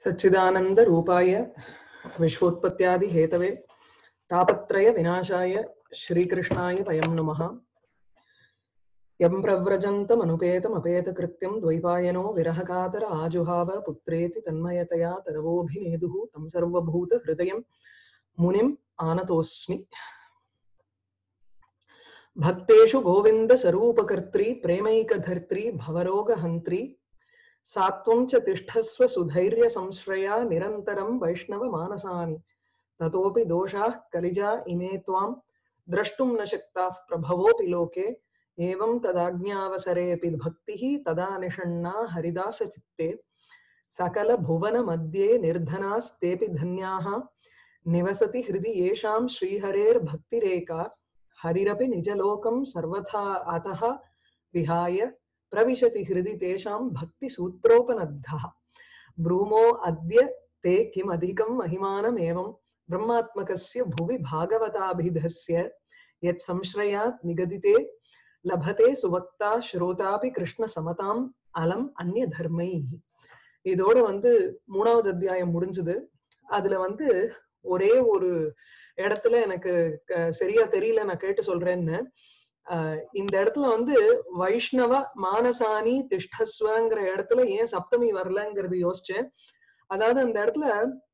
सच्चिदानन्दरूपाय विश्वोत्पत्त्यादिहेतवे तापत्रयविनाशाय श्रीकृष्णाय वयं नमः यं प्रव्रजन्तमनुपेतमपेतकृत्यं द्वैपायनो विरहकातर आजुहाव पुत्रेति तन्मयतया तरवोऽभिनेदुः तं सर्वभूतहृदयं मुनिम् आनतोऽस्मि भक्तेषु गोविन्दस्वरूपकर्त्री प्रेमैकधर्त्री भवरोगहन्त्री सात्वं च तिष्ठस्व सुधैर्यसंश्रया निरन्तरं वैष्णवमानसानि ततोऽपि दोषाः कलिजा इमे त्वां द्रष्टुं न शक्ताः प्रभवोऽपि लोके एवं तदाज्ञावसरेऽपि भक्तिः तदा निषण्णा हरिदासचित्ते सकलभुवनमध्ये निर्धनास्तेऽपि धन्याः निवसति हृदि येषां श्रीहरेर्भक्तिरेका हरिरपि निजलोकं सर्वथा अतः विहाय प्रविशति हृदि तेषां भक्तिसूत्रोपनद्धः ब्रूमो अद्य ते किमधिकं महिमानमेवं ब्रह्मात्मकस्य भुवि भागवताभिधस्य यत् संश्रयात् निगदिते லபதே சுவக்தா ஸ்ரோதாபி கிருஷ்ண சமதாம் அலம் அந்நிய தர்மை இதோட வந்து மூணாவது அத்தியாயம் முடிஞ்சது அதுல வந்து ஒரே ஒரு இடத்துல எனக்கு சரியா தெரியல நான் கேட்டு சொல்றேன்னு ஆஹ் இந்த இடத்துல வந்து வைஷ்ணவ மானசானி திஷ்டஸ்வங்கிற இடத்துல ஏன் சப்தமி வரலங்கிறது யோசிச்சேன் அதாவது அந்த இடத்துல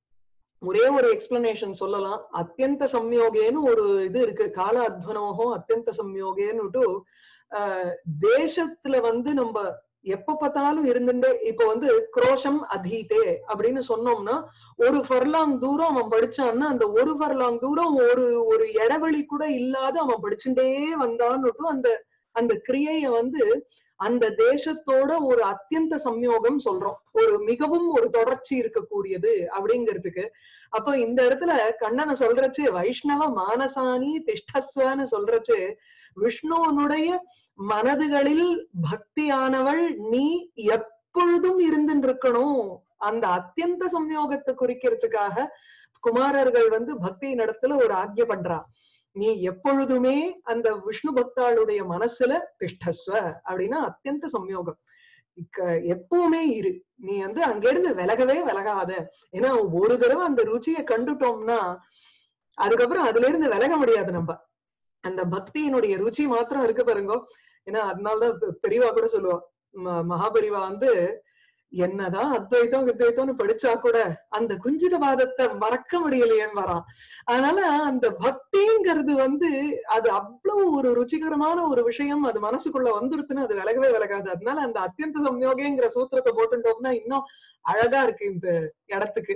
ஒரே ஒரு எக்ஸ்பிளனேஷன் சொல்லலாம் அத்தியந்த சம்யோகேன்னு ஒரு இது இருக்கு கால அத்வனோகம் அத்தியந்த சம்யோகேன்னுட்டு ஆஹ் தேசத்துல வந்து நம்ம எப்ப பார்த்தாலும் இருந்துட்டே இப்ப வந்து குரோஷம் அதீதே அப்படின்னு சொன்னோம்னா ஒரு ஃபர்லாங் தூரம் அவன் படிச்சான்னா அந்த ஒரு ஃபர்லாங் தூரம் ஒரு ஒரு இடைவெளி கூட இல்லாத அவன் படிச்சுட்டே வந்தான்னுட்டு அந்த அந்த கிரியைய வந்து அந்த தேசத்தோட ஒரு அத்தியந்த சம்யோகம் சொல்றோம் ஒரு மிகவும் ஒரு தொடர்ச்சி இருக்கக்கூடியது அப்படிங்கிறதுக்கு அப்ப இந்த இடத்துல கண்ணனை சொல்றச்சு வைஷ்ணவ மானசானி திஷ்டஸ்வன்னு சொல்றச்சு விஷ்ணுவனுடைய மனதுகளில் பக்தியானவள் நீ எப்பொழுதும் இருந்துட்டு இருக்கணும் அந்த அத்தியந்த சம்யோகத்தை குறிக்கிறதுக்காக குமாரர்கள் வந்து பக்தி நடத்துல ஒரு ஆக்ய பண்றா நீ எப்பொழுதுமே அந்த விஷ்ணு பக்தாளுடைய மனசுல திஷ்டஸ்வ அப்படின்னா அத்தியந்த சம்யோகம் எப்பவுமே இரு நீ வந்து அங்கிருந்து விலகவே விலகாத ஏன்னா ஒரு தடவை அந்த ருச்சியை கண்டுட்டோம்னா அதுக்கப்புறம் அதுல இருந்து விலக முடியாது நம்ம அந்த பக்தியினுடைய ருச்சி மாத்திரம் இருக்கு பாருங்க ஏன்னா அதனாலதான் பெரியவா கூட சொல்லுவா மகாபெரிவா வந்து என்னதான் அத்வைத்தம் அத்வைத்தம்னு படிச்சா கூட அந்த குஞ்சிதவாதத்தை மறக்க முடியலையேன்னு வரான் அதனால அந்த பக்திங்கிறது வந்து அது அவ்வளவு ஒரு ருச்சிகரமான ஒரு விஷயம் அது மனசுக்குள்ள வந்துடுத்துன்னு அது விலகவே விலகாது அதனால அந்த அத்தியந்த சம்யோகங்கிற சூத்திரத்தை போட்டுட்டோம்னா இன்னும் அழகா இருக்கு இந்த இடத்துக்கு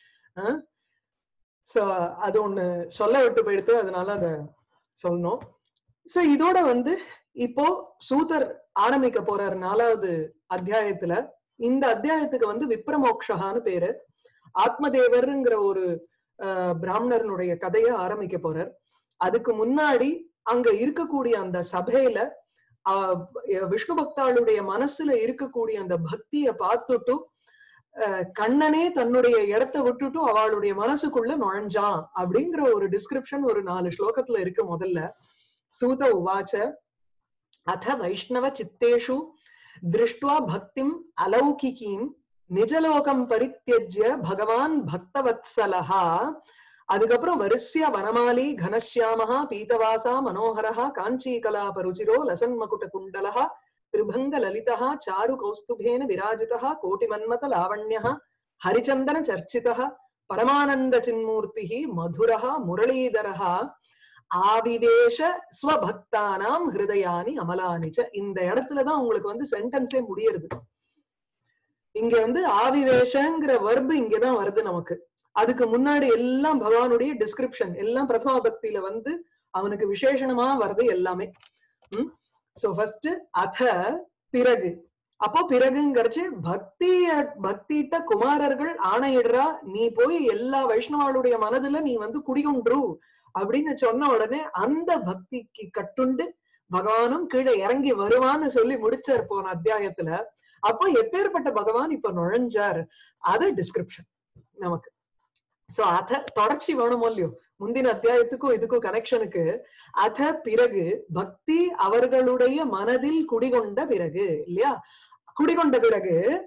சோ அது ஒண்ணு சொல்ல விட்டு போயிடுத்து அதனால அத சொல்லணும் சோ இதோட வந்து இப்போ சூதர் ஆரம்பிக்க போறார் நாலாவது அத்தியாயத்துல இந்த அத்தியாயத்துக்கு வந்து விப்ரமோக்ஷகான்னு பேரு ஆத்மதேவர்ங்கிற ஒரு பிராமணர்னுடைய கதையை ஆரம்பிக்க போறார் அதுக்கு முன்னாடி அங்க இருக்கக்கூடிய அந்த சபையில விஷ்ணு பக்தாளுடைய மனசுல இருக்கக்கூடிய அந்த பக்திய பார்த்துட்டு கண்ணனே தன்னுடைய இடத்த விட்டுட்டு அவளுடைய மனசுக்குள்ள நுழைஞ்சான் அப்படிங்கிற ஒரு டிஸ்கிரிப்ஷன் ஒரு நாலு ஸ்லோகத்துல இருக்கு முதல்ல சூத உவாச்ச அத வைஷ்ணவ சித்தேஷு திருஷ்டுவா பக்திம் அலௌகிகீம் நிஜலோகம் பரித்தியஜ்ய பகவான் பக்தவத்சலஹா அதுக்கப்புறம் வரிசையா வனமாலி கனசியாமஹா பீதவாசா மனோகரஹா காஞ்சி கலாபருச்சிரோ லசன்மகுட குண்டலஹா त्रिभङ्ग ललितः चारु कौस्तुभेन विराजितः कोटिमन्मत लावण्यः हरिचन्दन चर्चितः परमानन्द चिन्मूर्तिः मधुरः मुरलीधरः ஆவிவேஷ ஸ்வபக்தானாம் ஹிருதயானி அமலானிச்ச இந்த இடத்துலதான் உங்களுக்கு வந்து சென்டென்ஸே முடியறது இங்க வந்து ஆவிவேஷங்கிற வர்பு இங்கதான் வருது நமக்கு அதுக்கு முன்னாடி எல்லாம் பகவானுடைய டிஸ்கிரிப்ஷன் எல்லாம் பிரதமா பக்தியில வந்து அவனுக்கு விசேஷணமா வருது எல்லாமே உம் சோ ஃபர்ஸ்ட் அத பிறகு அப்போ பிறகுங்கிறச்சு பக்திய பக்திட்ட குமாரர்கள் ஆணையிடுறா நீ போய் எல்லா வைஷ்ணவாளுடைய மனதுல நீ வந்து குடிகொன்று அப்படின்னு சொன்ன உடனே அந்த பக்திக்கு கட்டுண்டு பகவானும் கீழே இறங்கி வருவான்னு சொல்லி முடிச்சார் போன அத்தியாயத்துல அப்போ எப்பேற்பட்ட பகவான் இப்ப நுழைஞ்சார் அது டிஸ்கிரிப்ஷன் நமக்கு சோ அத தொடர்ச்சி வேணுமோ இல்லையோ முந்தின அத்தியாயத்துக்கும் இதுக்கும் கனெக்ஷனுக்கு அத பிறகு பக்தி அவர்களுடைய மனதில் குடிகொண்ட பிறகு இல்லையா குடிகொண்ட பிறகு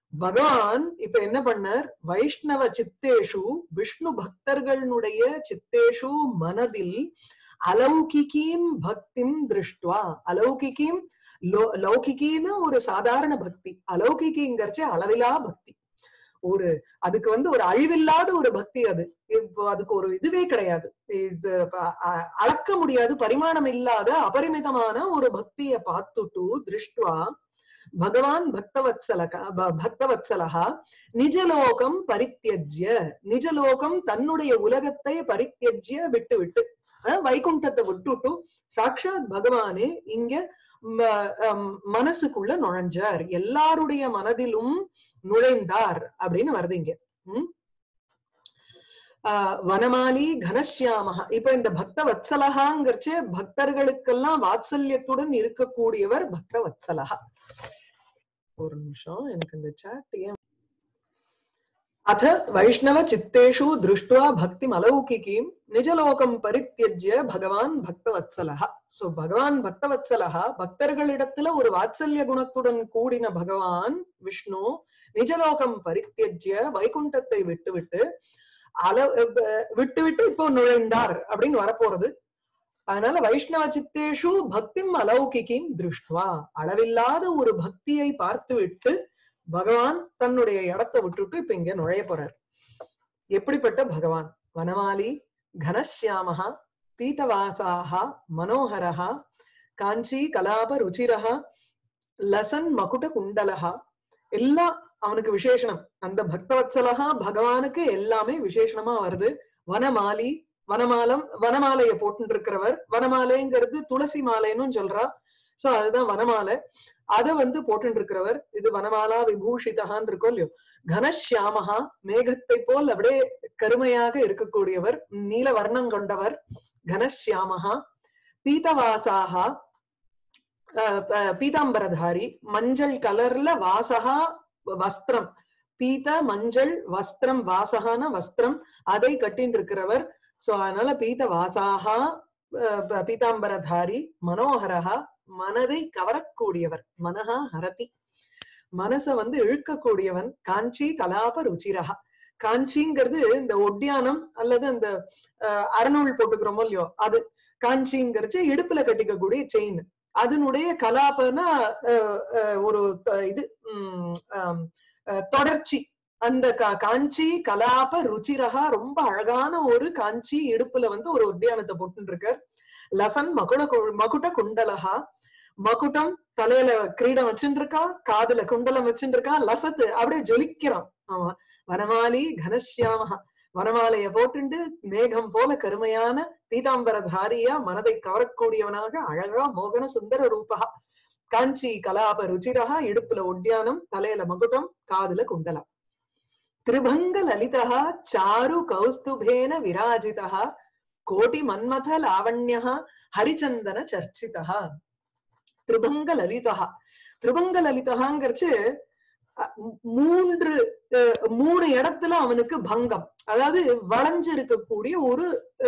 பகவான் இப்ப என்ன பண்ணார் வைஷ்ணவ சித்தேஷு விஷ்ணு பக்தர்களுடைய சித்தேஷு மனதில் அலௌகிகீம் பக்திம் திருஷ்டுவா அலௌகிகீம் லோ- லௌகிகின்னு ஒரு சாதாரண பக்தி அலௌகிகிங்கிறச்சு அளவிலா பக்தி ஒரு அதுக்கு வந்து ஒரு அழிவில்லாத ஒரு பக்தி அது இப்போ அதுக்கு ஒரு இதுவே கிடையாது இது ப- அ- அளக்க முடியாது பரிமாணம் இல்லாத அபரிமிதமான ஒரு பக்தியை பார்த்துட்டு திருஷ்டுவா பகவான் பக்தவத்சலக ப- பக்தவத்சலகா நிஜலோகம் பரித்தியஜ்ய நிஜலோகம் தன்னுடைய உலகத்தை பரித்தியஜ்ய விட்டு விட்டு அஹ் வைகுண்டத்தை விட்டுட்டு சாக்ஷாத் பகவானே இங்க ம- அம், மனசுக்குள்ள நுழைஞ்சார் எல்லாருடைய மனதிலும் நுழைந்தார் அப்படின்னு வருது இங்க உம் ஆஹ் வனமாலி கனஷ்யாமஹா இப்ப இந்த பக்த வத்சலகாங்கிறச்சு பக்தர்களுக்கெல்லாம் வாத்சல்யத்துடன் இருக்கக்கூடியவர் பக்த வத்சலகா ஒரு நிமிஷம் எனக்கு இந்த சாட் ஏன் अथ वैष्णव चित्तेषु दृष्ट्वा भक्तिम् अलौकिकीम् निजलोकं परित्यज्य பகவான் பக்தவத்சலஹ சோ பகவான் பக்தவத்சலஹ பக்தர்களிடத்துல ஒரு வாத்சல்ய குணத்துடன் கூடின பகவான் விஷ்ணு நிஜலோகம் பரித்தியஜ்ய வைகுண்டத்தை விட்டுவிட்டு அல அஹ் விட்டு விட்டு இப்போ நுழைந்தார் அப்படின்னு வரப்போறது அதனால வைஷ்ணவ சித்தேஷு பக்திம் அலௌகிகிம் திருஷ்டுவா அளவில்லாத ஒரு பக்தியை பார்த்துவிட்டு பகவான் தன்னுடைய இடத்தை விட்டுட்டு இப்ப இங்க நுழைய போறார் எப்படிப்பட்ட பகவான் வனமாலி கனஷ்யாமஹா பீதவாசாஹா மனோகரஹா காஞ்சி கலாப ருச்சிரஹா லசன் மகுட குண்டலஹா எல்லாம் அவனுக்கு விசேஷனம் அந்த பக்தவத்சலஹா பகவானுக்கு எல்லாமே விசேஷணமா வருது வனமாலி வனமாலம் வனமாலைய போட்டு இருக்கிறவர் வனமாலைங்கிறது துளசி மாலைன்னு சொல்றா சோ அதுதான் வனமாலை அத வந்து போட்டு இருக்கிறவர் இது வனமாலா விபூஷிதகான் இருக்கோ இல்லையோ கனஷ்யாமஹா மேகத்தை போல் அப்படியே கருமையாக இருக்கக்கூடியவர் நீல வர்ணம் கொண்டவர் கனஷ்யாமஹா பீதவாசாகா அஹ் ப- பீதாம்பரதாரி மஞ்சள் கலர்ல வாசகா வஸ்திரம் பீத மஞ்சள் வஸ்திரம் வாசகான வஸ்திரம் அதை கட்டின்னு இருக்கிறவர் சோ அதனால பீத வாசாகா அஹ் ப- பீதாம்பரதாரி மனோகரஹா மனதை கவரக்கூடியவர் மனஹா ஹரதி மனச வந்து இழுக்கக்கூடியவன் காஞ்சி கலாப ருச்சிரஹா காஞ்சிங்கிறது இந்த ஒட்டியானம் அல்லது அந்த அஹ், அரணூல் போட்டுக்கிறோமோ இல்லையோ அது காஞ்சிங்கிறச்சு இடுப்புல கட்டிக்கக்கூடிய செயின் அதனுடைய கலாபனா அஹ், அஹ், ஒரு த- இது உம், ஆம், அஹ், தொடர்ச்சி அந்த கா- காஞ்சி கலாப ருச்சிரகா ரொம்ப அழகான ஒரு காஞ்சி இடுப்புல வந்து ஒரு உத்தியானத்தை போட்டு இருக்கார் லசன் மகுட கு- மகுட குண்டலஹா மகுடம் தலையில கிரீடம் வச்சுட்டு இருக்கா காதுல குண்டலம் வச்சுட்டு இருக்கா லசத்து அப்படியே ஜொலிக்கிறான் ஆமா வனமாலி கனஷ்யாமஹா வனமாலைய போட்டுண்டு மேகம் போல கருமையான பீதாம்பரதாரியா மனதை கவரக்கூடியவனாக அழகா மோகன சுந்தர ரூபகா காஞ்சி கலாப ருச்சிரகா இடுப்புல ஒட்டியானம் தலையில மகுடம் காதுல குண்டலம் திரிபங்க லலிதா சாரு கௌஸ்துபேன விராஜிதா கோட்டி மன்மத லாவண்யா ஹரிச்சந்தன சர்ச்சிதா திரிபங்க லலிதா திரிபங்க லலிதகாங்கிறச்சு அஹ், மூ- மூன்று அஹ், மூணு இடத்துல அவனுக்கு பங்கம் அதாவது வளைஞ்சு இருக்கக்கூடிய ஒரு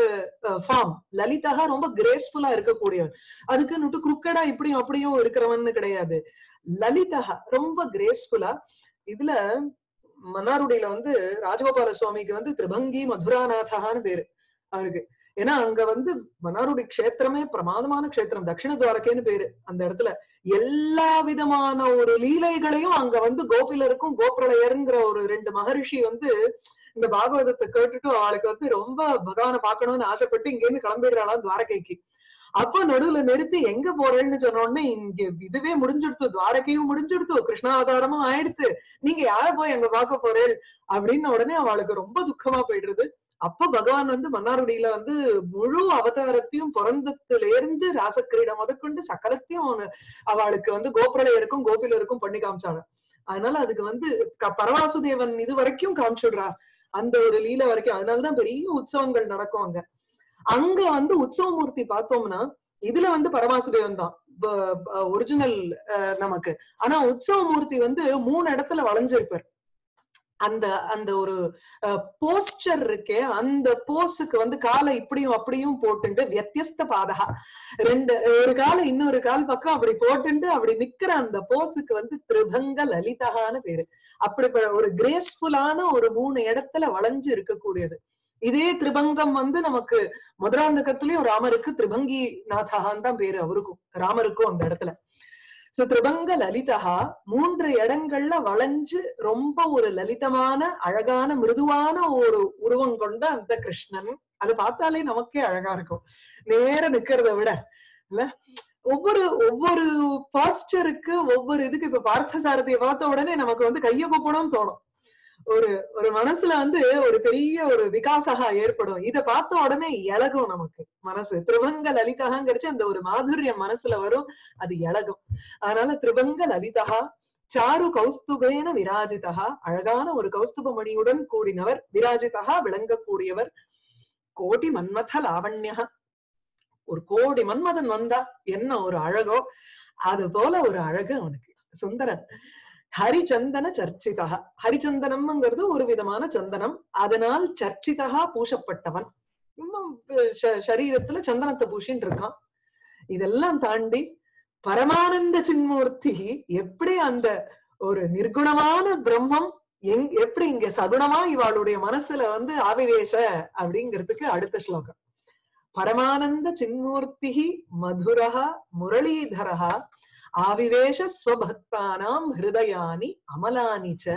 ஃபார்ம் லலிதா ரொம்ப கிரேஸ்ஃபுல்லா இருக்கக்கூடியவன் அதுக்கு குறுக்கடா இப்படியும் அப்படியும் இருக்கிறவன்னு கிடையாது லலிதா ரொம்ப கிரேஸ்ஃபுல்லா இதுல மன்னாருடையில வந்து ராஜகோபால சுவாமிக்கு வந்து திரிபங்கி மதுராநாதகான்னு பேரு அவருக்கு ஏன்னா அங்க வந்து மன்னாருடி க்ஷேத்திரமே பிரமாதமான க்ஷேத்திரம் தட்சிண துவாரகைன்னு பேரு அந்த இடத்துல எல்லா விதமான ஒரு லீலைகளையும் அங்க வந்து கோபிலருக்கும் கோபிரளையருங்கிற ஒரு ரெண்டு மகரிஷி வந்து இந்த பாகவதத்தை கேட்டுட்டு அவளுக்கு வந்து ரொம்ப பகவானை பார்க்கணும்னு ஆசைப்பட்டு இங்க இருந்து கிளம்பிடுறாளாம் துவாரகைக்கு அப்ப நடுவுல நிறுத்தி எங்க போறேன்னு சொன்ன உடனே இங்க இதுவே முடிஞ்சிடுத்து துவாரகையும் முடிஞ்சிடுத்து கிருஷ்ணாவதாரமும் ஆயிடுத்து நீங்க யார போய் அங்க பார்க்க போறேன் அப்படின்னு உடனே அவளுக்கு ரொம்ப துக்கமா போயிடுறது அப்ப பகவான் வந்து மன்னாருடியில வந்து முழு அவதாரத்தையும் பிறந்தத்துல இருந்து ராசக்கிரீடம் முதற்கொண்டு சகலத்தையும் அவனு அவளுக்கு வந்து கோபுரலையருக்கும் கோபிலருக்கும் பண்ணி காமிச்சாங்க அதனால அதுக்கு வந்து க- பரவாசுதேவன் இது வரைக்கும் காமிச்சுடுறா அந்த ஒரு லீலை வரைக்கும் அதனாலதான் பெரிய உற்சவங்கள் நடக்கும் அங்க அங்க வந்து உற்சவமூர்த்தி பார்த்தோம்னா இதுல வந்து பரமாசுதேவன் தான் ஒரிஜினல் நமக்கு ஆனா உற்சவமூர்த்தி வந்து மூணு இடத்துல வளைஞ்சிருப்பார் அந்த அந்த ஒரு போஸ்டர் இருக்கே அந்த போஸுக்கு வந்து காலை இப்படியும் அப்படியும் போட்டுண்டு வியத்தியஸ்த பாதகா ரெண்டு ஒரு காலை இன்னொரு கால் பக்கம் அப்படி போட்டுண்டு அப்படி நிக்கிற அந்த போஸுக்கு வந்து திரிபங்க லலிதகான்னு பேரு அப்படி ப- ஒரு கிரேஸ்ஃபுல்லான ஒரு மூணு இடத்துல வளைஞ்சு இருக்கக்கூடியது இதே திரிபங்கம் வந்து நமக்கு முதலாந்தகத்திலயும் ராமருக்கு திரிபங்கி நாதகான்னு தான் பேரு அவருக்கும் ராமருக்கும் அந்த இடத்துல சோ திரிபங்க லலிதா மூன்று இடங்கள்ல வளைஞ்சு ரொம்ப ஒரு லலிதமான அழகான மிருதுவான ஒரு உருவம் கொண்ட அந்த கிருஷ்ணன் அதை பார்த்தாலே நமக்கே அழகா இருக்கும் நேர நிக்கிறத விட இல்ல ஒவ்வொரு ஒவ்வொரு பாஸ்டருக்கு ஒவ்வொரு இதுக்கு இப்ப பார்த்த சாரதியை பார்த்த உடனே நமக்கு வந்து கைய கூப்பணும் தோணும் ஒரு ஒரு மனசுல வந்து ஒரு பெரிய ஒரு விகாசகா ஏற்படும் இத பார்த்த உடனே இழகும் நமக்கு மனசு திரிபங்க லலிதகாங்கிறச்சு அந்த ஒரு மாதுரியம் மனசுல வரும் அது இழகும் அதனால திரிபங்க லலிதா சாரு கௌஸ்துபேன விராஜிதா அழகான ஒரு கௌஸ்துப மணியுடன் கூடினவர் விராஜிதா விளங்கக்கூடியவர் கோடி மன்மத லாவண்யா ஒரு கோடி மன்மதன் வந்தா என்ன ஒரு அழகோ அது போல ஒரு அழகு அவனுக்கு சுந்தரன் ஹரிச்சந்தன சர்ச்சிதா ஹரிச்சந்தனம்ங்கிறது ஒரு விதமான சந்தனம் அதனால் சர்ச்சிதா பூசப்பட்டவன் இன்னும் ச- சரீரத்துல சந்தனத்தை பூசின்னு இருக்கான் இதெல்லாம் தாண்டி பரமானந்த சின்மூர்த்தி எப்படி அந்த ஒரு நிர்குணமான பிரம்மம் எங் எப்படி இங்க சகுணமா இவாளுடைய மனசுல வந்து ஆவிவேஷ அப்படிங்கிறதுக்கு அடுத்த ஸ்லோகம் பரமானந்த சின்மூர்த்தி மதுரஹ முரளீதரஹ ஆவிவேஷ ஸ்வபக்தானாம் ஹிருதயானி அமலானி ச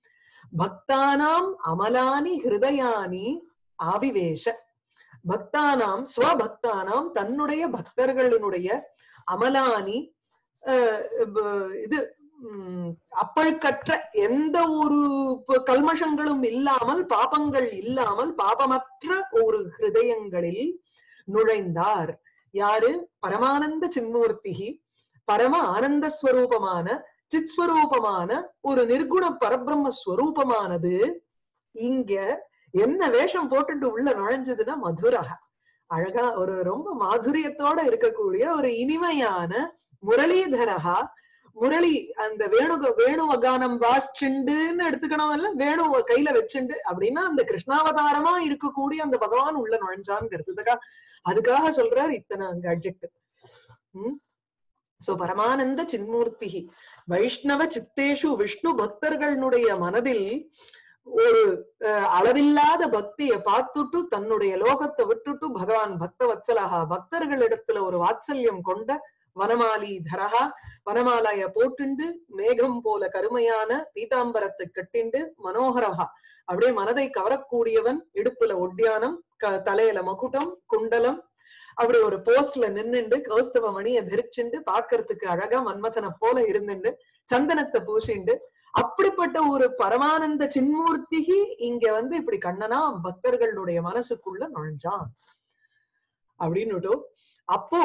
பக்தானாம் அமலானி ஹிருதயானி ஆவிவேஷ பக்தானாம் ஸ்வபக்தானாம் தன்னுடைய பக்தர்களினுடைய அமலானி அஹ், ப- இது உம், அப்பழுக்கற்ற எந்த ஒரு ப- கல்மஷங்களும் இல்லாமல் பாபங்கள் இல்லாமல் பாபமற்ற ஒரு ஹிருதயங்களில் நுழைந்தார் யாரு பரமானந்த சின்மூர்த்தி பரம ஆனந்த ஸ்வரூபமான சித்ஸ்வரூபமான ஒரு நிர்குண பரபிரம்ம ஸ்வரூபமானது இங்க என்ன வேஷம் போட்டுட்டு உள்ள நுழைஞ்சதுன்னா மதுரக அழகா ஒரு ரொம்ப மாதுரியத்தோட இருக்கக்கூடிய ஒரு இனிமையான முரளிதரகா முரளி அந்த வேணுக வேணுவ கானம் வாசிச்சுண்டுன்னு எடுத்துக்கணும் இல்ல வேணுவ கையில வச்சுண்டு அப்படின்னா அந்த கிருஷ்ணாவதாரமா இருக்கக்கூடிய அந்த பகவான் உள்ள நுழைஞ்சான்ங்கிறதுக்கா அதுக்காக சொல்றார் இத்தனை அங்க அட்ஜெக்ட் உம் சோ பரமானந்த சின்மூர்த்தி வைஷ்ணவ சித்தேஷு விஷ்ணு பக்தர்களுடைய மனதில் ஒரு அஹ், அளவில்லாத பக்தியை பார்த்துட்டு தன்னுடைய லோகத்தை விட்டுட்டு பகவான் பக்த வத்சலகா பக்தர்களிடத்துல ஒரு வாத்சல்யம் கொண்ட வனமாலி தரகா வனமாலைய போட்டுண்டு மேகம் போல கருமையான பீதாம்பரத்தை கட்டிண்டு மனோகரகா அப்படியே மனதை கவரக்கூடியவன் இடுப்புல ஒட்டியானம் க- தலையில மகுடம் குண்டலம் அப்படி ஒரு போஸ்ட்ல நின்னுண்டு கௌஸ்தவ மணியை தரிச்சுண்டு பாக்குறதுக்கு அழகா மன்மதனை போல இருந்துண்டு சந்தனத்தை பூசிண்டு அப்படிப்பட்ட ஒரு பரமானந்த சின்மூர்த்திகி இங்க வந்து இப்படி கண்ணனா பக்தர்களுடைய மனசுக்குள்ள நுழைஞ்சான் அப்படின்னுட்டு அப்போ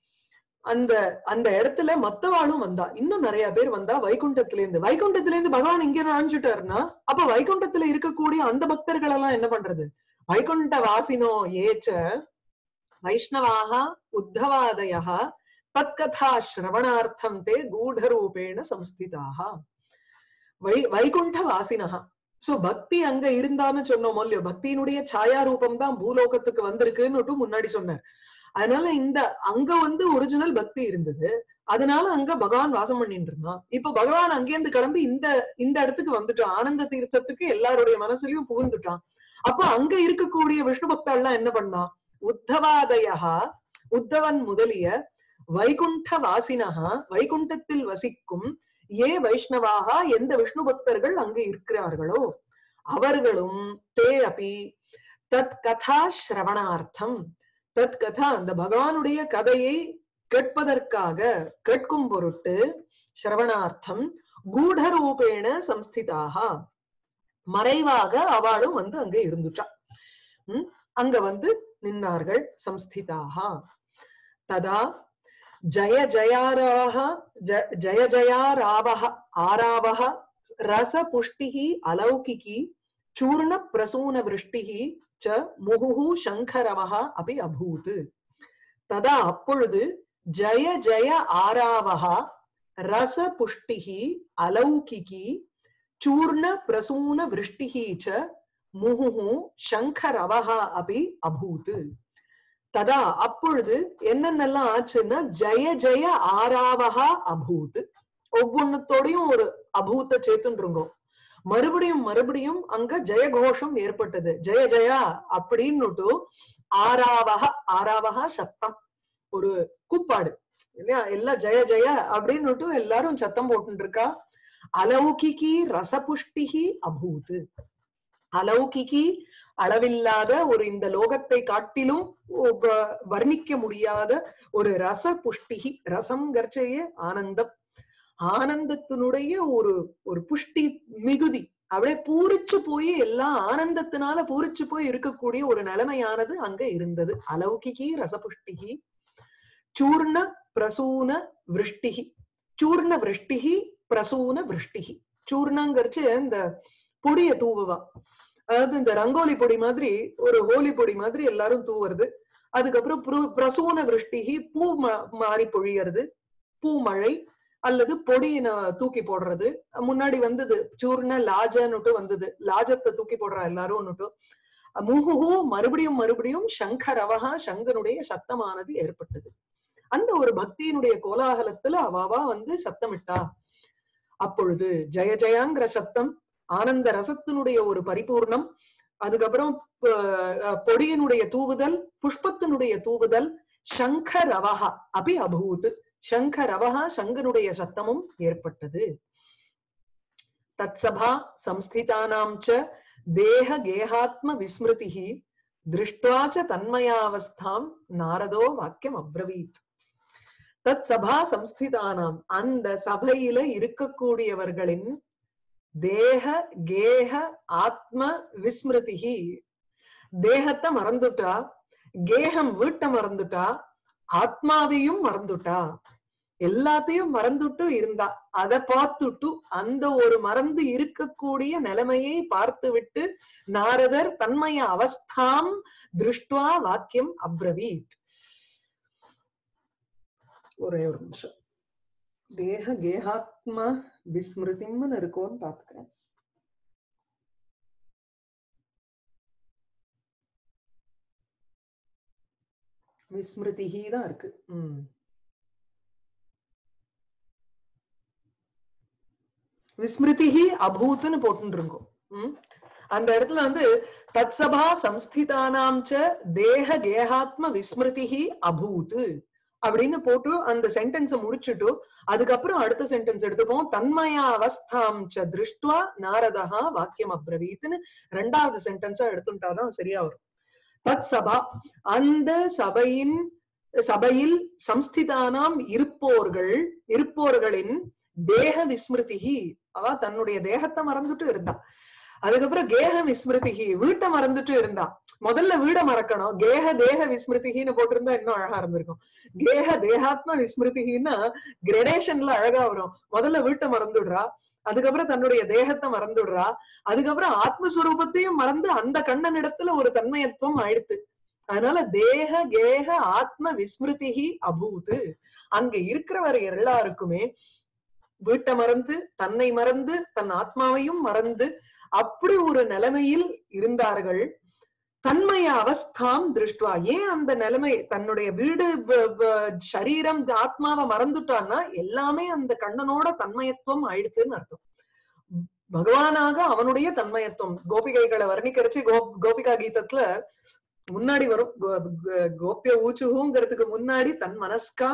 அந்த அந்த இடத்துல மத்தவாளும் வந்தா இன்னும் நிறைய பேர் வந்தா வைகுண்டத்துல இருந்து வைகுண்டத்துல இருந்து பகவான் இங்க நுழைஞ்சுட்டாருன்னா அப்ப வைகுண்டத்துல இருக்கக்கூடிய அந்த பக்தர்கள் எல்லாம் என்ன பண்றது வைகுண்ட வாசினோ ஏச்ச வைஷ்ணவாக உத்தவாதய தத்கதா ஸ்ரவணார்த்தம் தே கூடரூபேண சம்ஸ்திதாக வை வைகுண்ட வாசினஹா சோ பக்தி அங்க இருந்தான்னு சொன்னோம் இல்லையோ பக்தியினுடைய சாயா ரூபம் தான் பூலோகத்துக்கு வந்திருக்குன்னுட்டு முன்னாடி சொன்னார் அதனால இந்த அங்க வந்து ஒரிஜினல் பக்தி இருந்தது அதனால அங்க பகவான் வாசம் பண்ணிட்டு இருந்தான் இப்ப பகவான் அங்கேருந்து கிளம்பி இந்த இந்த இடத்துக்கு வந்துட்டான் ஆனந்த தீர்த்தத்துக்கு எல்லாருடைய மனசுலயும் புகுந்துட்டான் அப்ப அங்க இருக்கக்கூடிய விஷ்ணு பக்தாள்லாம் என்ன பண்ணா உத்தவாதயா உத்தவன் முதலிய வைகுண்ட வாசினஹா வைகுண்டத்தில் வசிக்கும் ஏ வைஷ்ணவாக எந்த விஷ்ணு பக்தர்கள் அங்கு இருக்கிறார்களோ அவர்களும் தே அபி தத் கதா ஸ்ரவணார்த்தம் தத் கதா அந்த பகவானுடைய கதையை கேட்பதற்காக கேட்கும் பொருட்டு ஸ்ரவணார்த்தம் கூடரூபேண சம்ஸ்திதாக மறைவாக அவளும் வந்து அங்க இருந்துட்டா உம் அங்க வந்து நின்னார்கள் சம்ஸ்திதாக ததா ஜய ஜயாராக ஜ- ஜய ஜயாராவக ஆராவக ரச புஷ்டிகி அலௌகிகி சூர்ண பிரசூன விருஷ்டிகி ச முகுஹு சங்கரவக அபி அபூத் ததா அப்பொழுது ஜய ஜய ஆராவக ரச புஷ்டிகி அலௌகிகி சூர்ண பிரசூன விருஷ்டிஹி ச முகுஹு சங்கரவஹா அபி அபூத் ததா அப்பொழுது என்னென்னலாம் ஆச்சுன்னா ஜெய ஜெய ஆராவகா அபூத் ஒவ்வொன்னுத்தோடையும் ஒரு அபூத்த சேர்த்துருங்கோ மறுபடியும் மறுபடியும் அங்க ஜெயகோஷம் ஏற்பட்டது ஜெய ஜெயா அப்படின்னுட்டு ஆராவக ஆராவகா சத்தம் ஒரு கூப்பாடு இல்லையா எல்லாம் ஜெய ஜெய அப்படின்னுட்டு எல்லாரும் சத்தம் போட்டு இருக்கா அலௌகிகி ரசபுஷ்டிகி அபூத் அலௌகிகி அளவில்லாத ஒரு இந்த லோகத்தை காட்டிலும் ஒப்ப- வர்ணிக்க முடியாத ஒரு ரச புஷ்டிகி ரசம்ங்கிறச்சையே ஆனந்தம் ஆனந்தத்தினுடைய ஒரு ஒரு புஷ்டி மிகுதி அப்படியே பூரிச்சு போய் எல்லாம் ஆனந்தத்தினால பூரிச்சு போய் இருக்கக்கூடிய ஒரு நிலைமையானது அங்க இருந்தது அலௌகிகி ரசபுஷ்டிகி சூர்ண பிரசூன விருஷ்டிகி சூர்ண விருஷ்டிகி பிரசூன விருஷ்டிகி சூர்ணங்கிறச்சு இந்த பொடிய தூவுவா அதாவது இந்த ரங்கோலி பொடி மாதிரி ஒரு ஹோலி பொடி மாதிரி எல்லாரும் தூவுறது அதுக்கப்புறம் புரு- பிரசூன விருஷ்டிகி பூ ம- மாறி பொழியறது பூ மழை அல்லது பொடியின தூக்கி போடுறது முன்னாடி வந்தது சூர்ண லாஜன்னுட்டு வந்தது லாஜத்தை தூக்கி போடுறா எல்லாரும்னுட்டு முகுஹு மறுபடியும் மறுபடியும் சங்கரவகா சங்கனுடைய சத்தமானது ஏற்பட்டது அந்த ஒரு பக்தியினுடைய கோலாகலத்துல அவாவா வந்து சத்தமிட்டா அப்பொழுது ஜெய ஜெயாங்கிற சத்தம் ஆனந்த ரசத்தினுடைய ஒரு பரிபூர்ணம் அதுக்கப்புறம் ப- பொடியினுடைய தூவுதல் புஷ்பத்தினுடைய தூவுதல் சங்க ரவஹா அபி அபூத் சங்க ரவஹா சங்கனுடைய சத்தமும் ஏற்பட்டது தத்சபா சம்ஸ்திதானாம் ச தேக கேகாத்ம விஸ்மிருதிஹி திருஷ்டுவா ச தன்மயாவஸ்தாம் நாரதோ வாக்கியம் அப்ரவீத் தத் சபா சம்ஸ்திதானாம் அந்த சபையில இருக்கக்கூடியவர்களின் தேக கேக ஆத்ம விஸ்மிருதிஹி தேகத்தை மறந்துட்டா கேகம் வீட்டை மறந்துட்டா ஆத்மாவையும் மறந்துட்டா எல்லாத்தையும் மறந்துட்டு இருந்தா அத பார்த்துட்டு அந்த ஒரு மறந்து இருக்கக்கூடிய நிலைமையை பார்த்து விட்டு நாரதர் தன்மய அவஸ்தாம் திருஷ்டுவா வாக்கியம் அப்ரவீத் ஒரே ஒரு நிமிஷம் தேக கேகாத்ம விஸ்மிருதிம்னு இருக்கோன்னு பாத்துக்கிறேன் விஸ்மிருதிஹி தான் இருக்கு உம் விஸ்மிருதிஹி அபூத்னு போட்டு இருக்கோம் உம் அந்த இடத்துல வந்து தத்சபா சம்ஸ்திதானாம் ச தேக கேகாத்ம விஸ்மிருதிஹி அபூத் அப்படின்னு போட்டு அந்த சென்டென்ஸ முடிச்சுட்டு அதுக்கப்புறம் அடுத்த சென்டென்ஸ் எடுத்துப்போம் தன்மயா அவஸ்தாம் ச திருஷ்டுவா நாரதா வாக்கியம் அப்ரவீத்னு ரெண்டாவது சென்டென்ஸா எடுத்துட்டாதான் சரியா வரும் தத் சபா அந்த சபையின் சபையில் சம்ஸ்திதானாம் இருப்போர்கள் இருப்போர்களின் தேக விஸ்மிருதிகி அவ தன்னுடைய தேகத்தை மறந்துட்டு இருந்தா அதுக்கப்புறம் கேக விஸ்மிருதிகி வீட்டை மறந்துட்டு இருந்தா முதல்ல வீட மறக்கணும் கேக தேக விஸ்மிருதிகின்னு போட்டிருந்தா இன்னும் அழகா இருந்திருக்கும் கேக தேகாத்ம விஸ்மிருதிகின்னா கிரடேஷன்ல அழகா வரும் முதல்ல வீட்டை மறந்துடுறா அதுக்கப்புறம் தன்னுடைய தேகத்தை மறந்துடுறா அதுக்கப்புறம் ஆத்மஸ்வரூபத்தையும் மறந்து அந்த கண்ணனிடத்துல ஒரு தன்மயத்துவம் ஆயிடுத்து அதனால தேக கேக ஆத்ம விஸ்மிருதிகி அபூத் அங்க இருக்கிறவர் எல்லாருக்குமே வீட்டை மறந்து தன்னை மறந்து தன் ஆத்மாவையும் மறந்து அப்படி ஒரு நிலைமையில் இருந்தார்கள் தன்மய அவஸ்தாம் திருஷ்டுவா ஏன் அந்த நிலைமை தன்னுடைய வீடு வ- வ- சரீரம் ஆத்மாவை மறந்துட்டான்னா எல்லாமே அந்த கண்ணனோட தன்மயத்துவம் ஆயிடுத்துன்னு அர்த்தம் பகவானாக அவனுடைய தன்மயத்துவம் கோபிகைகளை வர்ணிக்கிறச்சு கோ கோபிகா கீதத்துல முன்னாடி வரும் கோ- கோ- கோபிய ஊச்சுங்கிறதுக்கு முன்னாடி தன் மனஸ்கா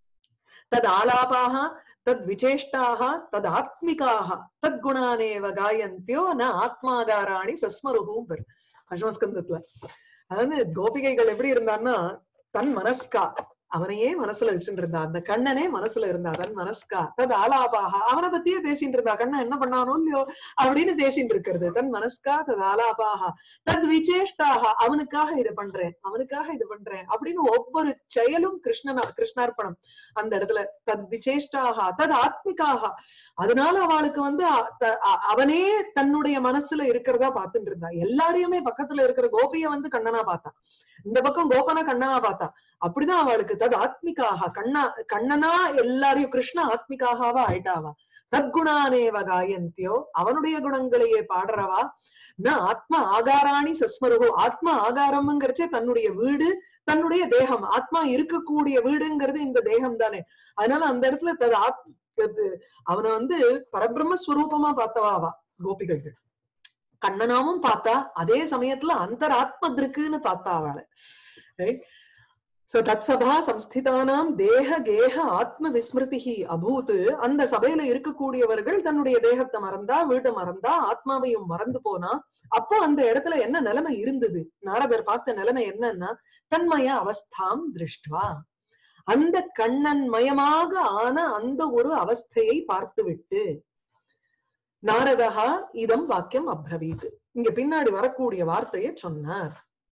தத் ஆலாபாக தத் விசேஷ்டாக தத் ஆத்மிகாக தத் குணானேவ காயந்தியோ ந ஆத்மாகாராணி சஸ்மருகும் பெரு அஷ்மஸ்கந்தத்துல அதாவது கோபிகைகள் எப்படி இருந்தான்னா தன் மனஸ்கா அவனையே மனசுல வச்சுட்டு இருந்தா அந்த கண்ணனே மனசுல இருந்தா தன் மனஸ்கா தத் ஆலாபாக அவனை பத்தியே பேசிட்டு இருந்தா கண்ணன் என்ன பண்ணானோ இல்லையோ அப்படின்னு பேசிட்டு இருக்கிறது தன் மனஸ்கா தத் ஆலாபாக தத் விசேஷ்டாக அவனுக்காக இதை பண்றேன் அவனுக்காக இது பண்றேன் அப்படின்னு ஒவ்வொரு செயலும் கிருஷ்ணனா கிருஷ்ணார்ப்பணம் அந்த இடத்துல தத் விசேஷ்டாக தத் ஆத்மிகாக அதனால அவளுக்கு வந்து அ- த- அ- அவனே தன்னுடைய மனசுல இருக்கிறதா பார்த்துட்டு இருந்தா எல்லாரையுமே பக்கத்துல இருக்கிற கோபிய வந்து கண்ணனா பார்த்தா இந்த பக்கம் கோபனா கண்ணனா பார்த்தா அப்படிதான் அவளுக்கு தது ஆத்மிகாக கண்ணா கண்ணனா எல்லாரையும் கிருஷ்ண ஆத்மிகாகவா ஆயிட்டாவா தற்குணானேவ காயந்தியோ அவனுடைய குணங்களையே பாடுறவா ந ஆத்ம ஆகாராணி சஸ்மருகோ ஆத்ம ஆகாரம்ங்கிறச்சே தன்னுடைய வீடு தன்னுடைய தேகம் ஆத்மா இருக்கக்கூடிய வீடுங்கிறது இந்த தேகம் தானே அதனால அந்த இடத்துல தது ஆத் அது அவனை வந்து பரபிரம்மஸ்வரூபமா பார்த்தவாவா கோபிகைகள் கண்ணனாவும் பார்த்தா அதே சமயத்துல அந்தராத்ம திருக்குன்னு பார்த்தா அவளை சோ தத் சபா சம்ஸ்திதானாம் தேக கேக ஆத்ம விஸ்மிருதி அபூத் அந்த சபையில இருக்கக்கூடியவர்கள் தன்னுடைய தேகத்தை மறந்தா வீட்டை மறந்தா ஆத்மாவையும் மறந்து போனா அப்போ அந்த இடத்துல என்ன நிலைமை இருந்தது நாரதர் பார்த்த நிலைமை என்னன்னா தன்மய அவஸ்தாம் திருஷ்டுவா அந்த கண்ணன் மயமாக ஆன அந்த ஒரு அவஸ்தையை பார்த்துவிட்டு நாரதா இதம் வாக்கியம் அப்ரவீத் இங்க பின்னாடி வரக்கூடிய வார்த்தையை சொன்னார்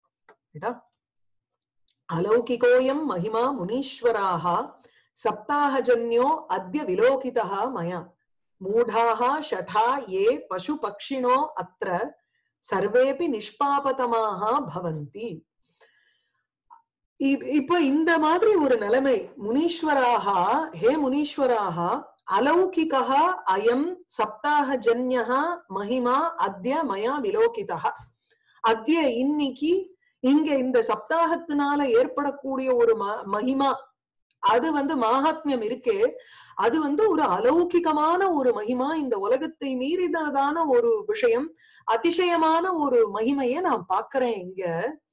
அலௌகிகோயம் மகிமா முனீஸ்வராக சப்தாஹஜன்யோ அத்ய விலோகிதா மயா மூடாக ஷடா ஏ பசு பக்ஷிணோ அத்திர சர்வேபி நிஷ்பாபதமாக பவந்தி இப்ப இந்த மாதிரி ஒரு நிலைமை முனீஸ்வராக ஹே முனீஸ்வராக அலௌகிகா அயம் சப்தாக ஜன்யா மகிமா அத்ய மயா விலோகிதா அத்ய இன்னைக்கு இங்க இந்த சப்தாகத்தினால ஏற்படக்கூடிய ஒரு மகிமா அது வந்து மாகாத்மியம் இருக்கே அது வந்து ஒரு அலௌகிகமான ஒரு மகிமா இந்த உலகத்தை மீறினதான ஒரு விஷயம் அதிசயமான ஒரு மகிமைய நான் பாக்குறேன் இங்க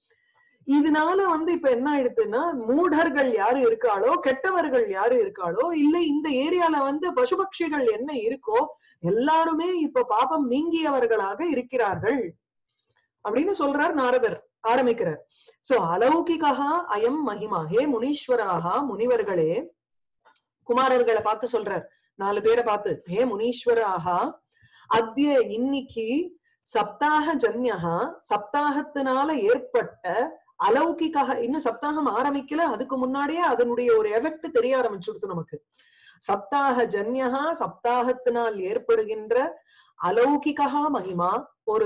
இதனால வந்து இப்ப என்ன ஆயிடுதுன்னா மூடர்கள் யாரு இருக்காளோ கெட்டவர்கள் யாரு இருக்காளோ இல்ல இந்த ஏரியால வந்து பசுபக்ஷிகள் என்ன இருக்கோ எல்லாருமே இப்ப பாபம் நீங்கியவர்களாக இருக்கிறார்கள் அப்படின்னு சொல்றார் நாரதர் ஆரம்பிக்கிறார் சோ அலௌகிகா அயம் மகிமா ஹே முனீஸ்வராக முனிவர்களே குமாரர்களை பார்த்து சொல்றார் நாலு பேரை பார்த்து ஹே முனீஸ்வராக அத்திய இன்னைக்கு சப்தாக ஜன்யா சப்தாகத்தினால ஏற்பட்ட அலௌகிக்காக இன்னும் சப்தாகம் ஆரம்பிக்கல அதுக்கு முன்னாடியே அதனுடைய ஒரு எஃபெக்ட் தெரிய ஆரம்பிச்சுடுத்து நமக்கு சப்தாக ஜன்யா சப்தாகத்தினால் ஏற்படுகின்ற அலௌகிகா மகிமா ஒரு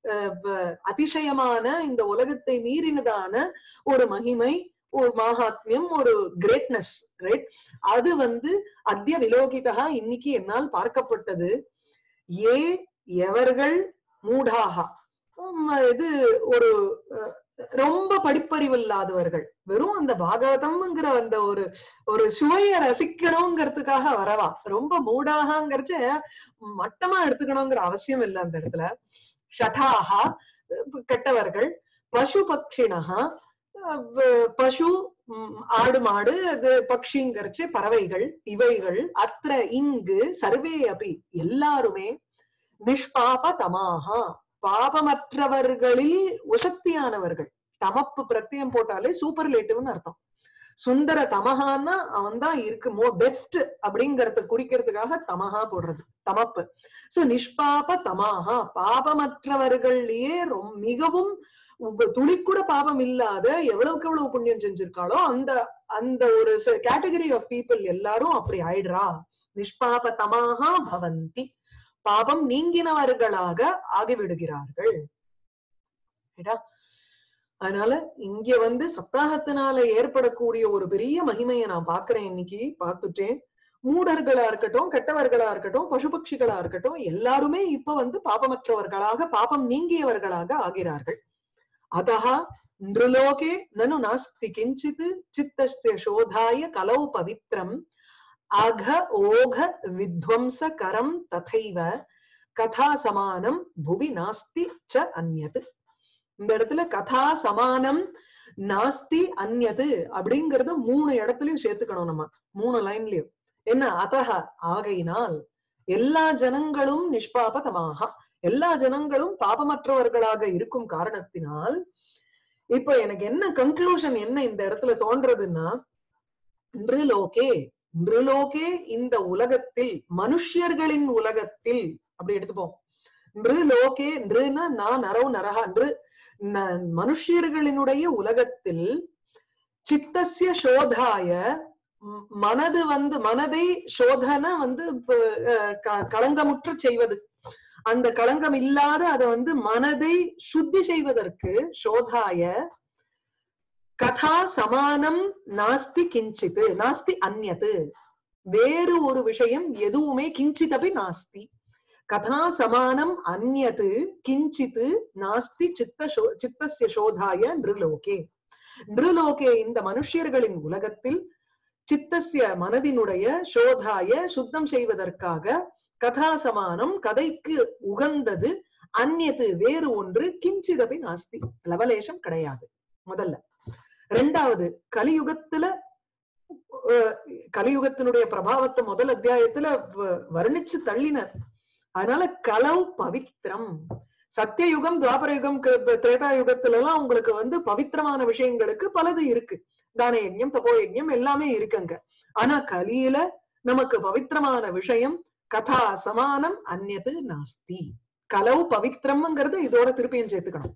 அதிசயமான இந்த உலகத்தை மீறினதான ஒரு மகிமை ஒரு மகாத்மியம் ஒரு கிரேட்னஸ் ரைட் அது வந்து அத்திய விலோகிதா இன்னைக்கு என்னால் பார்க்கப்பட்டது ஏ எவர்கள் மூடாகா இது ஒரு ரொம்ப படிப்பறிவு இல்லாதவர்கள் வெறும் அந்த பாகவதம்ங்கிற அந்த ஒரு ஒரு சுவைய ரசிக்கணுங்கிறதுக்காக வரவா ரொம்ப மூடாகங்கிறச்ச மட்டமா எடுத்துக்கணுங்கிற அவசியம் இல்லை அந்த இடத்துல ஷடாகா கெட்டவர்கள் பசு பக்ஷினகா பசு ஆடு மாடு அது பக்ஷிங்கிறச்சு பறவைகள் இவைகள் அத்த இங்கு சர்வே அபி எல்லாருமே நிஷ்பாப தமாகா பாபமற்றவர்களில் உசக்தியானவர்கள் தமப்பு பிரத்தியம் போட்டாலே சூப்பர்லேட்டிவ்னு அர்த்தம் சுந்தர தமகான்னா அவன் தான் இருக்கு மோ பெஸ்ட் அப்படிங்கறத குறிக்கிறதுக்காக தமஹா போடுறது தமப்பு சோ நிஷ்பாப தமாகா பாபமற்றவர்கள்லயே ரொம்ப மிகவும் துளி கூட பாபம் இல்லாத எவ்வளவுக்கு எவ்வளவு புண்ணியம் செஞ்சிருக்காளோ அந்த அந்த ஒரு கேட்டகரி ஆஃப் பீப்புள் எல்லாரும் அப்படி ஆயிடுறா நிஷ்பாப தமாகா பவந்தி பாபம் நீங்கினவர்களாக ஆகிவிடுகிறார்கள் அதனால இங்க வந்து சப்தாகத்தினால ஏற்படக்கூடிய ஒரு பெரிய மகிமையை நான் பாக்குறேன் இன்னைக்கு பார்த்துட்டேன் மூடர்களா இருக்கட்டும் கெட்டவர்களா இருக்கட்டும் பசுபக்ஷிகளா இருக்கட்டும் எல்லாருமே இப்ப வந்து பாபமற்றவர்களாக பாபம் நீங்கியவர்களாக ஆகிறார்கள் அதஹா நிருலோகே நனு நாஸ்தி கிஞ்சித் சித்தஸ்ய சோதாய கலௌ பவித்ரம் அக ஓக வித்வம்ச கரம் ததைவ கதா சமானம் புவி நாஸ்தி ச அந்நது இந்த இடத்துல கதா சமானம் நாஸ்தி அந்நது அப்படிங்கறது மூணு இடத்துலயும் சேர்த்துக்கணும் நம்ம மூணு லைன்லயும் என்ன அதக ஆகையினால் எல்லா ஜனங்களும் நிஷ்பாபதமாக எல்லா ஜனங்களும் பாபமற்றவர்களாக இருக்கும் காரணத்தினால் இப்ப எனக்கு என்ன கன்க்ளூஷன் என்ன இந்த இடத்துல தோன்றதுன்னா நிருலோகே நிருலோகே இந்த உலகத்தில் மனுஷியர்களின் உலகத்தில் அப்படி எடுத்துப்போம் நிருலோகே நிருனா நான் நரவு நரகா நிரு மனுஷியர்களினுடைய உலகத்தில் சித்தசிய சோதாய மனது வந்து மனதை சோதன வந்து களங்கமுற்று செய்வது அந்த களங்கம் இல்லாத அதை வந்து மனதை சுத்தி செய்வதற்கு சோதாய கதா சமானம் நாஸ்தி கிஞ்சித்து நாஸ்தி அந்நது வேறு ஒரு விஷயம் எதுவுமே கிஞ்சிதபி நாஸ்தி கதா சமானம் அந்நது கிஞ்சித் நாஸ்தி சித்த சோ- சித்தஸ்ய சோதாய நிருலோகே நிருலோகே இந்த மனுஷ்யர்களின் உலகத்தில் சித்தஸ்ய மனதினுடைய சோதாய சுத்தம் செய்வதற்காக கதா சமானம் கதைக்கு உகந்தது அந்நது வேறு ஒன்று கிஞ்சிதபி நாஸ்தி லவலேஷம் கிடையாது முதல்ல ரெண்டாவது கலியுகத்துல அஹ், கலியுகத்தினுடைய பிரபாவத்தை முதல் அத்தியாயத்துல வ- வர்ணிச்சு தள்ளினர் அதனால கலவு பவித்ரம் சத்தியயுகம் துவாபர யுகம் க- திரேதா யுகத்துல எல்லாம் உங்களுக்கு வந்து பவித்திரமான விஷயங்களுக்கு பலது இருக்கு தான யஜ்யம் தபோ யஜ்யம் எல்லாமே இருக்குங்க ஆனா கலியில நமக்கு பவித்திரமான விஷயம் கதா சமானம் அந்நது நாஸ்தி கலவு பவித்திரம்ங்கிறது இதோட திருப்பியும் சேர்த்துக்கணும்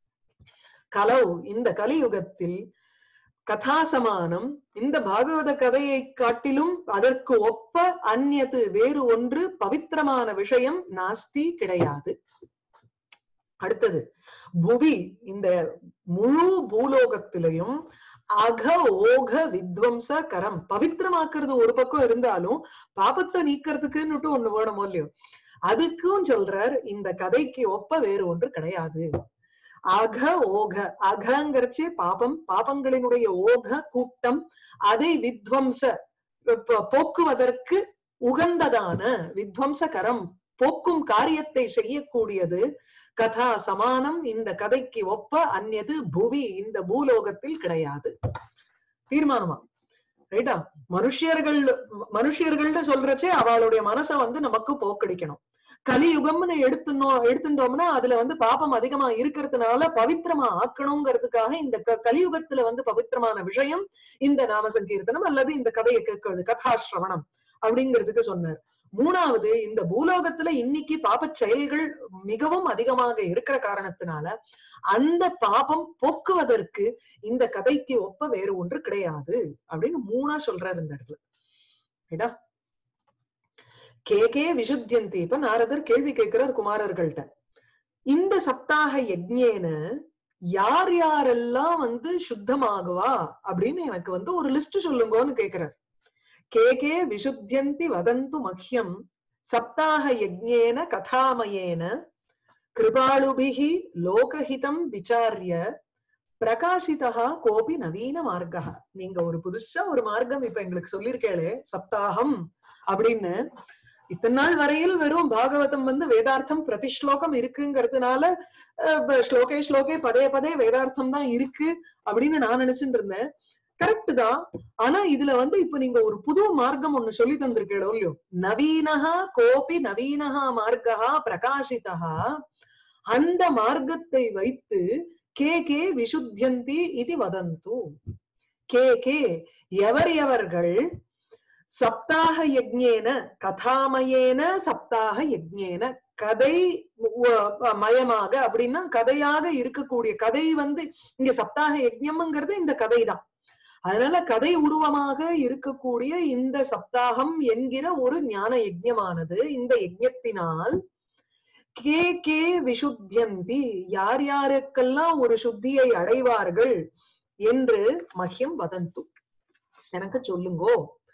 கலவு இந்த கலியுகத்தில் கதாசமானம் இந்த பாகவத கதையை காட்டிலும் அதற்கு ஒப்ப அந்நது வேறு ஒன்று பவித்திரமான விஷயம் நாஸ்தி கிடையாது அடுத்தது புவி இந்த முழு பூலோகத்திலையும் அக ஓக வித்வம்ச கரம் பவித்திரமாக்குறது ஒரு பக்கம் இருந்தாலும் பாபத்தை நீக்கிறதுக்குன்னுட்டு ஒண்ணு வேணுமோ இல்லையோ அதுக்கும் சொல்றார் இந்த கதைக்கு ஒப்ப வேறு ஒன்று கிடையாது அக ஓக அகங்கிறச்சே பாபம் பாபங்களினுடைய ஓக கூட்டம் அதை வித்வம்ச ப- போக்குவதற்கு உகந்ததான வித்வம்சகரம் போக்கும் காரியத்தை செய்யக்கூடியது கதா சமானம் இந்த கதைக்கு ஒப்ப அந்நது புவி இந்த பூலோகத்தில் கிடையாது தீர்மானமா ரைட்டா மனுஷியர்கள் மனுஷியர்கள்ட்ட சொல்றச்சே அவளுடைய மனசை வந்து நமக்கு போக்கடிக்கணும் கலியுகம்னு எடுத்துனோம் எடுத்துட்டோம்னா அதுல வந்து பாபம் அதிகமா இருக்கிறதுனால பவித்திரமா ஆக்கணுங்கிறதுக்காக இந்த க- கலியுகத்துல வந்து பவித்திரமான விஷயம் இந்த நாம சங்கீர்த்தனம் அல்லது இந்த கதையை கேட்கிறது கதாசிரவணம் அப்படிங்கிறதுக்கு சொன்னார் மூணாவது இந்த பூலோகத்துல இன்னைக்கு பாபச் செயல்கள் மிகவும் அதிகமாக இருக்கிற காரணத்தினால அந்த பாபம் போக்குவதற்கு இந்த கதைக்கு ஒப்ப வேறு ஒன்று கிடையாது அப்படின்னு மூணா சொல்றாரு இந்த இடத்துல ரைட்டா கே கே விசுத்தியந்தி இப்ப நாரதர் கேள்வி கேட்கிறார் குமாரர்கள்ட்ட இந்த சப்தாக யஜ்ஞேன யார் யாரெல்லாம் வந்து சுத்தமாகுவா அப்படின்னு எனக்கு வந்து ஒரு லிஸ்ட் சொல்லுங்கன்னு கேக்குறார் கே கே விசுத்தியந்தி வதந்து மஹ்யம் சப்தாக யஜ்ஞேன கதாமயேன கிருபாளுபிஹி லோகஹிதம் விசாரிய பிரகாசிதா கோபி நவீன மார்க்கா நீங்க ஒரு புதுசா ஒரு மார்க்கம் இப்ப எங்களுக்கு சொல்லிருக்கேளே சப்தாகம் அப்படின்னு இத்தனை நாள் வரையில் வெறும் பாகவதம் வந்து வேதார்த்தம் பிரதிஸ்லோகம் இருக்குங்கிறதுனால அஹ், ப- ஸ்லோகே ஸ்லோகே பதே பதே வேதார்த்தம் தான் இருக்கு அப்படின்னு நான் நினைச்சிட்டு இருந்தேன் கரெக்ட் தான் ஆனா இதுல வந்து இப்ப நீங்க ஒரு புது மார்க்கம் ஒண்ணு சொல்லி தந்திருக்கீங்களோ இல்லையோ நவீனஹா கோபி நவீனஹா மார்க்கா பிரகாசிதா அந்த மார்க்கத்தை வைத்து கே கே விசுத்தியந்தி இது வதந்து கே கே எவர் எவர்கள் சப்தாக யஜ்ஞேன கதாமயேன சப்தாக யஜ்ஞேன கதை உ- மயமாக அப்படின்னா கதையாக இருக்கக்கூடிய கதை வந்து இங்க சப்தாக யஜ்ஞம்ங்கிறது இந்த கதை தான் அதனால கதை உருவமாக இருக்கக்கூடிய இந்த சப்தாகம் என்கிற ஒரு ஞான யஜ்ஞமானது இந்த யஜ்ஞத்தினால் கே கே விசுத்தியந்தி யார் யாருக்கெல்லாம் ஒரு சுத்தியை அடைவார்கள் என்று மஹ்யம் வதந்து எனக்கு சொல்லுங்கோ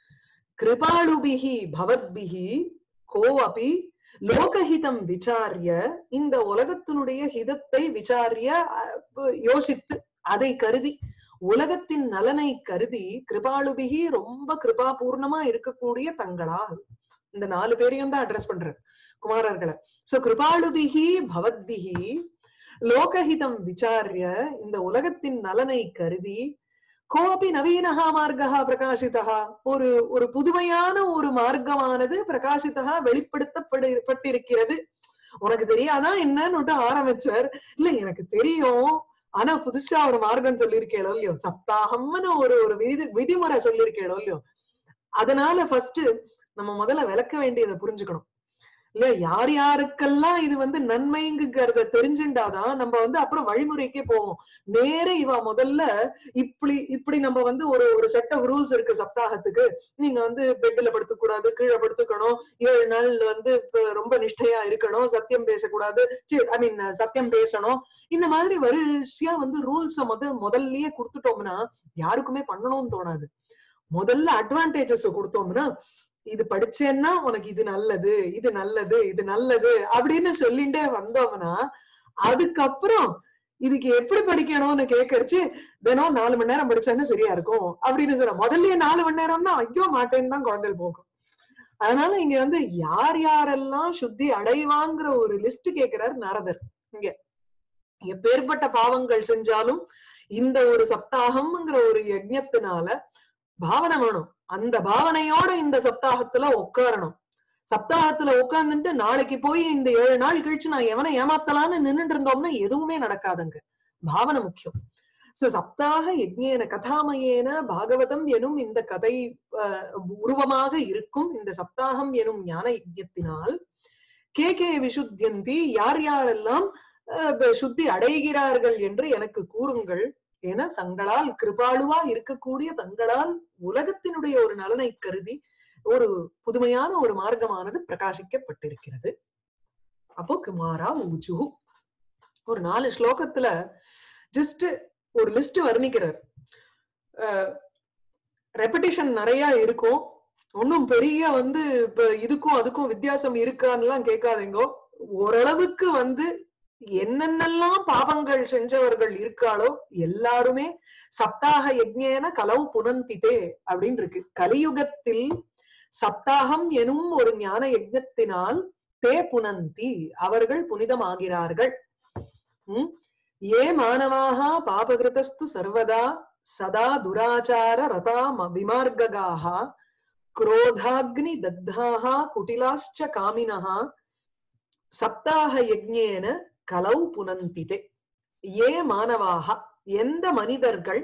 கிருபாளுபிகி பவத்பிகி கோவபி லோகஹிதம் விசாரிய இந்த உலகத்தினுடைய ஹிதத்தை விசாரிய அஹ், யோசித்து அதை கருதி உலகத்தின் நலனை கருதி கிருபாளுபிகி ரொம்ப கிருபா பூர்ணமா இருக்கக்கூடிய தங்களால் இந்த நாலு பேரையும் தான் அட்ரஸ் பண்றாரு குமாரர்களை சோ கிருபாளுபிகி பவத்பிகி லோகஹிதம் விசாரிய இந்த உலகத்தின் நலனை கருதி கோபி நவீனஹா மார்க்கா பிரகாசிதா ஒரு ஒரு புதுமையான ஒரு மார்க்கமானது பிரகாசிதா வெளிப்படுத்தப்படு பட்டிருக்கிறது உனக்கு தெரியாதா என்னன்னு ஆரம்பிச்சார் இல்ல எனக்கு தெரியும் ஆனா புதுசா ஒரு மார்க்கம் சொல்லியிருக்கேளோ இல்லையோ சப்தாகம்னு ஒரு ஒரு விதி விதிமுறை சொல்லியிருக்கேளோ இல்லையோ அதனால ஃபர்ஸ்ட் நம்ம முதல்ல விளக்க வேண்டியதை புரிஞ்சுக்கணும் இல்ல யார் யாருக்கெல்லாம் இது வந்து நன்மைங்கிறத தெரிஞ்சுண்டாதான் நம்ம வந்து அப்புறம் வழிமுறைக்கே போவோம் நேர இவ முதல்ல இப்படி இப்படி நம்ம வந்து ஒரு ஒரு செட் ஆஃப் ரூல்ஸ் இருக்கு சப்தாகத்துக்கு நீங்க வந்து பெட்ல படுத்துக்க கூடாது கீழே படுத்துக்கணும் ஏழு நாள் வந்து இப்ப ரொம்ப நிஷ்டையா இருக்கணும் சத்தியம் பேசக்கூடாது ஐ மீன் சத்தியம் பேசணும் இந்த மாதிரி வரிசையா வந்து ரூல்ஸ முத முதல்லயே கொடுத்துட்டோம்னா யாருக்குமே பண்ணணும்னு தோணாது முதல்ல அட்வான்டேஜஸ் கொடுத்தோம்னா இது படிச்சேன்னா உனக்கு இது நல்லது இது நல்லது இது நல்லது அப்படின்னு சொல்லிட்டே வந்தோம்னா அதுக்கப்புறம் இதுக்கு எப்படி படிக்கணும்னு கேக்கரிச்சு தினம் நாலு மணி நேரம் படிச்சாலும் சரியா இருக்கும் அப்படின்னு சொன்ன முதல்லயே நாலு மணி நேரம்னா ஐயோ மாட்டேன்னு தான் குழந்தைகள் போகும் அதனால இங்க வந்து யார் யாரெல்லாம் சுத்தி அடைவாங்கிற ஒரு லிஸ்ட் கேக்குறார் நாரதர் இங்க எப்பேற்பட்ட பாவங்கள் செஞ்சாலும் இந்த ஒரு சப்தாகம்ங்கிற ஒரு யஜ்ஞத்தினால பாவனை வேணும் அந்த பாவனையோட இந்த சப்தாகத்துல உட்காரணும் சப்தாகத்துல உட்கார்ந்துட்டு நாளைக்கு போய் இந்த ஏழு நாள் கழிச்சு நான் எவனை ஏமாத்தலாம்னு நின்னுட்டு இருந்தோம்னா எதுவுமே நடக்காதுங்க பாவனை முக்கியம் சோ சப்தாக யஜ்ஞேன கதாமயேன பாகவதம் எனும் இந்த கதை அஹ், உருவமாக இருக்கும் இந்த சப்தாகம் எனும் ஞான யஜ்ஞத்தினால் கே கே விசுத்தியந்தி யார் யாரெல்லாம் அஹ், ப- சுத்தி அடைகிறார்கள் என்று எனக்கு கூறுங்கள் என தங்களால் கிருபாளுவா இருக்கக்கூடிய தங்களால் உலகத்தினுடைய ஒரு நலனை கருதி ஒரு புதுமையான ஒரு மார்க்கமானது பிரகாசிக்கப்பட்டிருக்கிறது அப்போ குமாரா ஊஜு ஒரு நாலு ஸ்லோகத்துல ஜஸ்ட் ஒரு லிஸ்ட் வர்ணிக்கிறார் ரெப்படிஷன் நிறைய இருக்கும் ஒன்னும் பெரிய வந்து இப்ப இதுக்கும் அதுக்கும் வித்தியாசம் இருக்கான்னுலாம் கேட்காதீங்கோ ஓரளவுக்கு வந்து என்னென்னலாம் பாவங்கள் செஞ்சவர்கள் இருக்காளோ எல்லாருமே சப்தாக யஜ்ஞேன கலவு புனந்திதே அப்படின்னு இருக்கு கலியுகத்தில் சப்தாகம் எனும் ஒரு ஞான யஜ்ஞத்தினால் தே புனந்தி அவர்கள் புனிதமாகிறார்கள் உம் ஏ மாணவாக பாபகிருதஸ்து சர்வதா சதா துராச்சார ரதா ம- விமார்ககாः क्रोधाग्नि दग्धाः कुटिलाश्च कामिनः சப்தாக யஜ்ஞேன கலௌ புனந்திதே ஏ மாணவாக எந்த மனிதர்கள்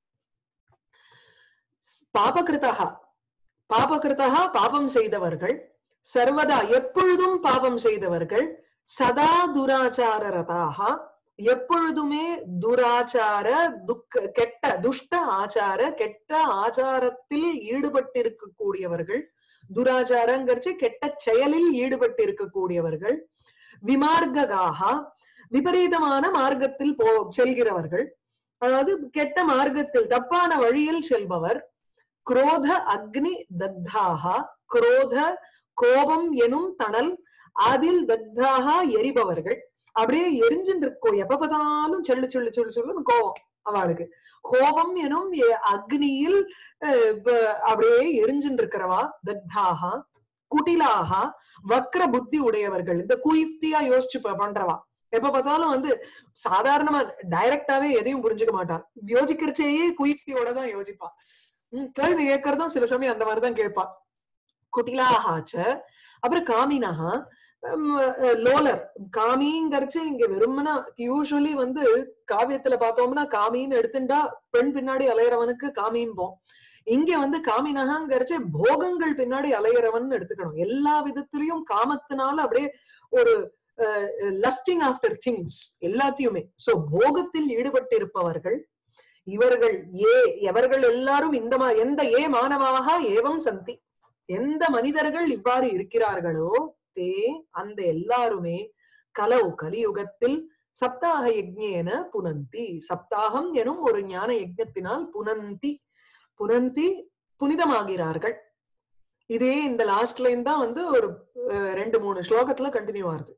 பாபகிருதா பாபகிருதா பாபம் செய்தவர்கள் சர்வதா எப்பொழுதும் பாபம் செய்தவர்கள் சதா துராச்சார ரதாக எப்பொழுதுமே துராச்சார துக்க கெட்ட துஷ்ட ஆச்சார கெட்ட ஆச்சாரத்தில் ஈடுபட்டிருக்கக்கூடியவர்கள் துராச்சாரங்கிறச்சு கெட்ட செயலில் ஈடுபட்டு இருக்கக்கூடியவர்கள் விமார்ககாக விபரீதமான மார்க்கத்தில் போ செல்கிறவர்கள் அதாவது கெட்ட மார்க்கத்தில் தப்பான வழியில் செல்பவர் குரோத அக்னி தக்தாக குரோத கோபம் எனும் தணல் அதில் தக்தாக எரிபவர்கள் அப்படியே எரிஞ்சுட்டு இருக்கோம் எப்ப பார்த்தாலும் சொல்லு சொல்லு சொல்லு சொல்லுன்னு கோபம் அவளுக்கு கோபம் எனும் எ- அக்னியில் அஹ், ப- அப்படியே எரிஞ்சுட்டு இருக்கிறவா தக்தாக குட்டிலாக வக்ர புத்தி உடையவர்கள் இந்த குயுக்தியா யோசிச்சு ப- பண்றவா எப்ப பார்த்தாலும் வந்து சாதாரணமா டைரக்டாவே எதையும் புரிஞ்சுக்க மாட்டா யோசிக்கிறச்சேயே குயுக்தியோட தான் யோசிப்பா உம் கேள்வி கேட்கறதும் சில சமயம் அந்த மாதிரிதான் கேட்பா குட்டிலாகாச்ச அப்புறம் காமினஹா ஹம், அஹ், லோலர் காமிங்கிறச்சு இங்க வெறுமனா யூஸ்வலி வந்து காவியத்துல பார்த்தோம்னா காமின்னு எடுத்துட்டா பெண் பின்னாடி அலையறவனுக்கு காமிம்போம் இங்க வந்து காமினகாங்கிறச்சு போகங்கள் பின்னாடி அலையறவன் எடுத்துக்கணும் எல்லா விதத்திலையும் காமத்தினால அப்படியே ஒரு லஸ்டிங் ஆஃப்டர் திங்ஸ் எல்லாத்தையுமே சோ போகத்தில் ஈடுபட்டு இருப்பவர்கள் இவர்கள் ஏ எவர்கள் எல்லாரும் இந்த மா- எந்த ஏ மாணவாக ஏவம் சந்தி எந்த மனிதர்கள் இவ்வாறு இருக்கிறார்களோ தே அந்த எல்லாருமே கலவு கலியுகத்தில் சப்தாக யஜ்ஞேன புனந்தி சப்தாகம் எனும் ஒரு ஞான யஜ்ஞத்தினால் புனந்தி புனந்தி புனிதமாகிறார்கள் இதே இந்த லாஸ்ட் லைன் தான் வந்து ஒரு அஹ், ரெண்டு மூணு ஸ்லோகத்துல கண்டினியூ ஆகுது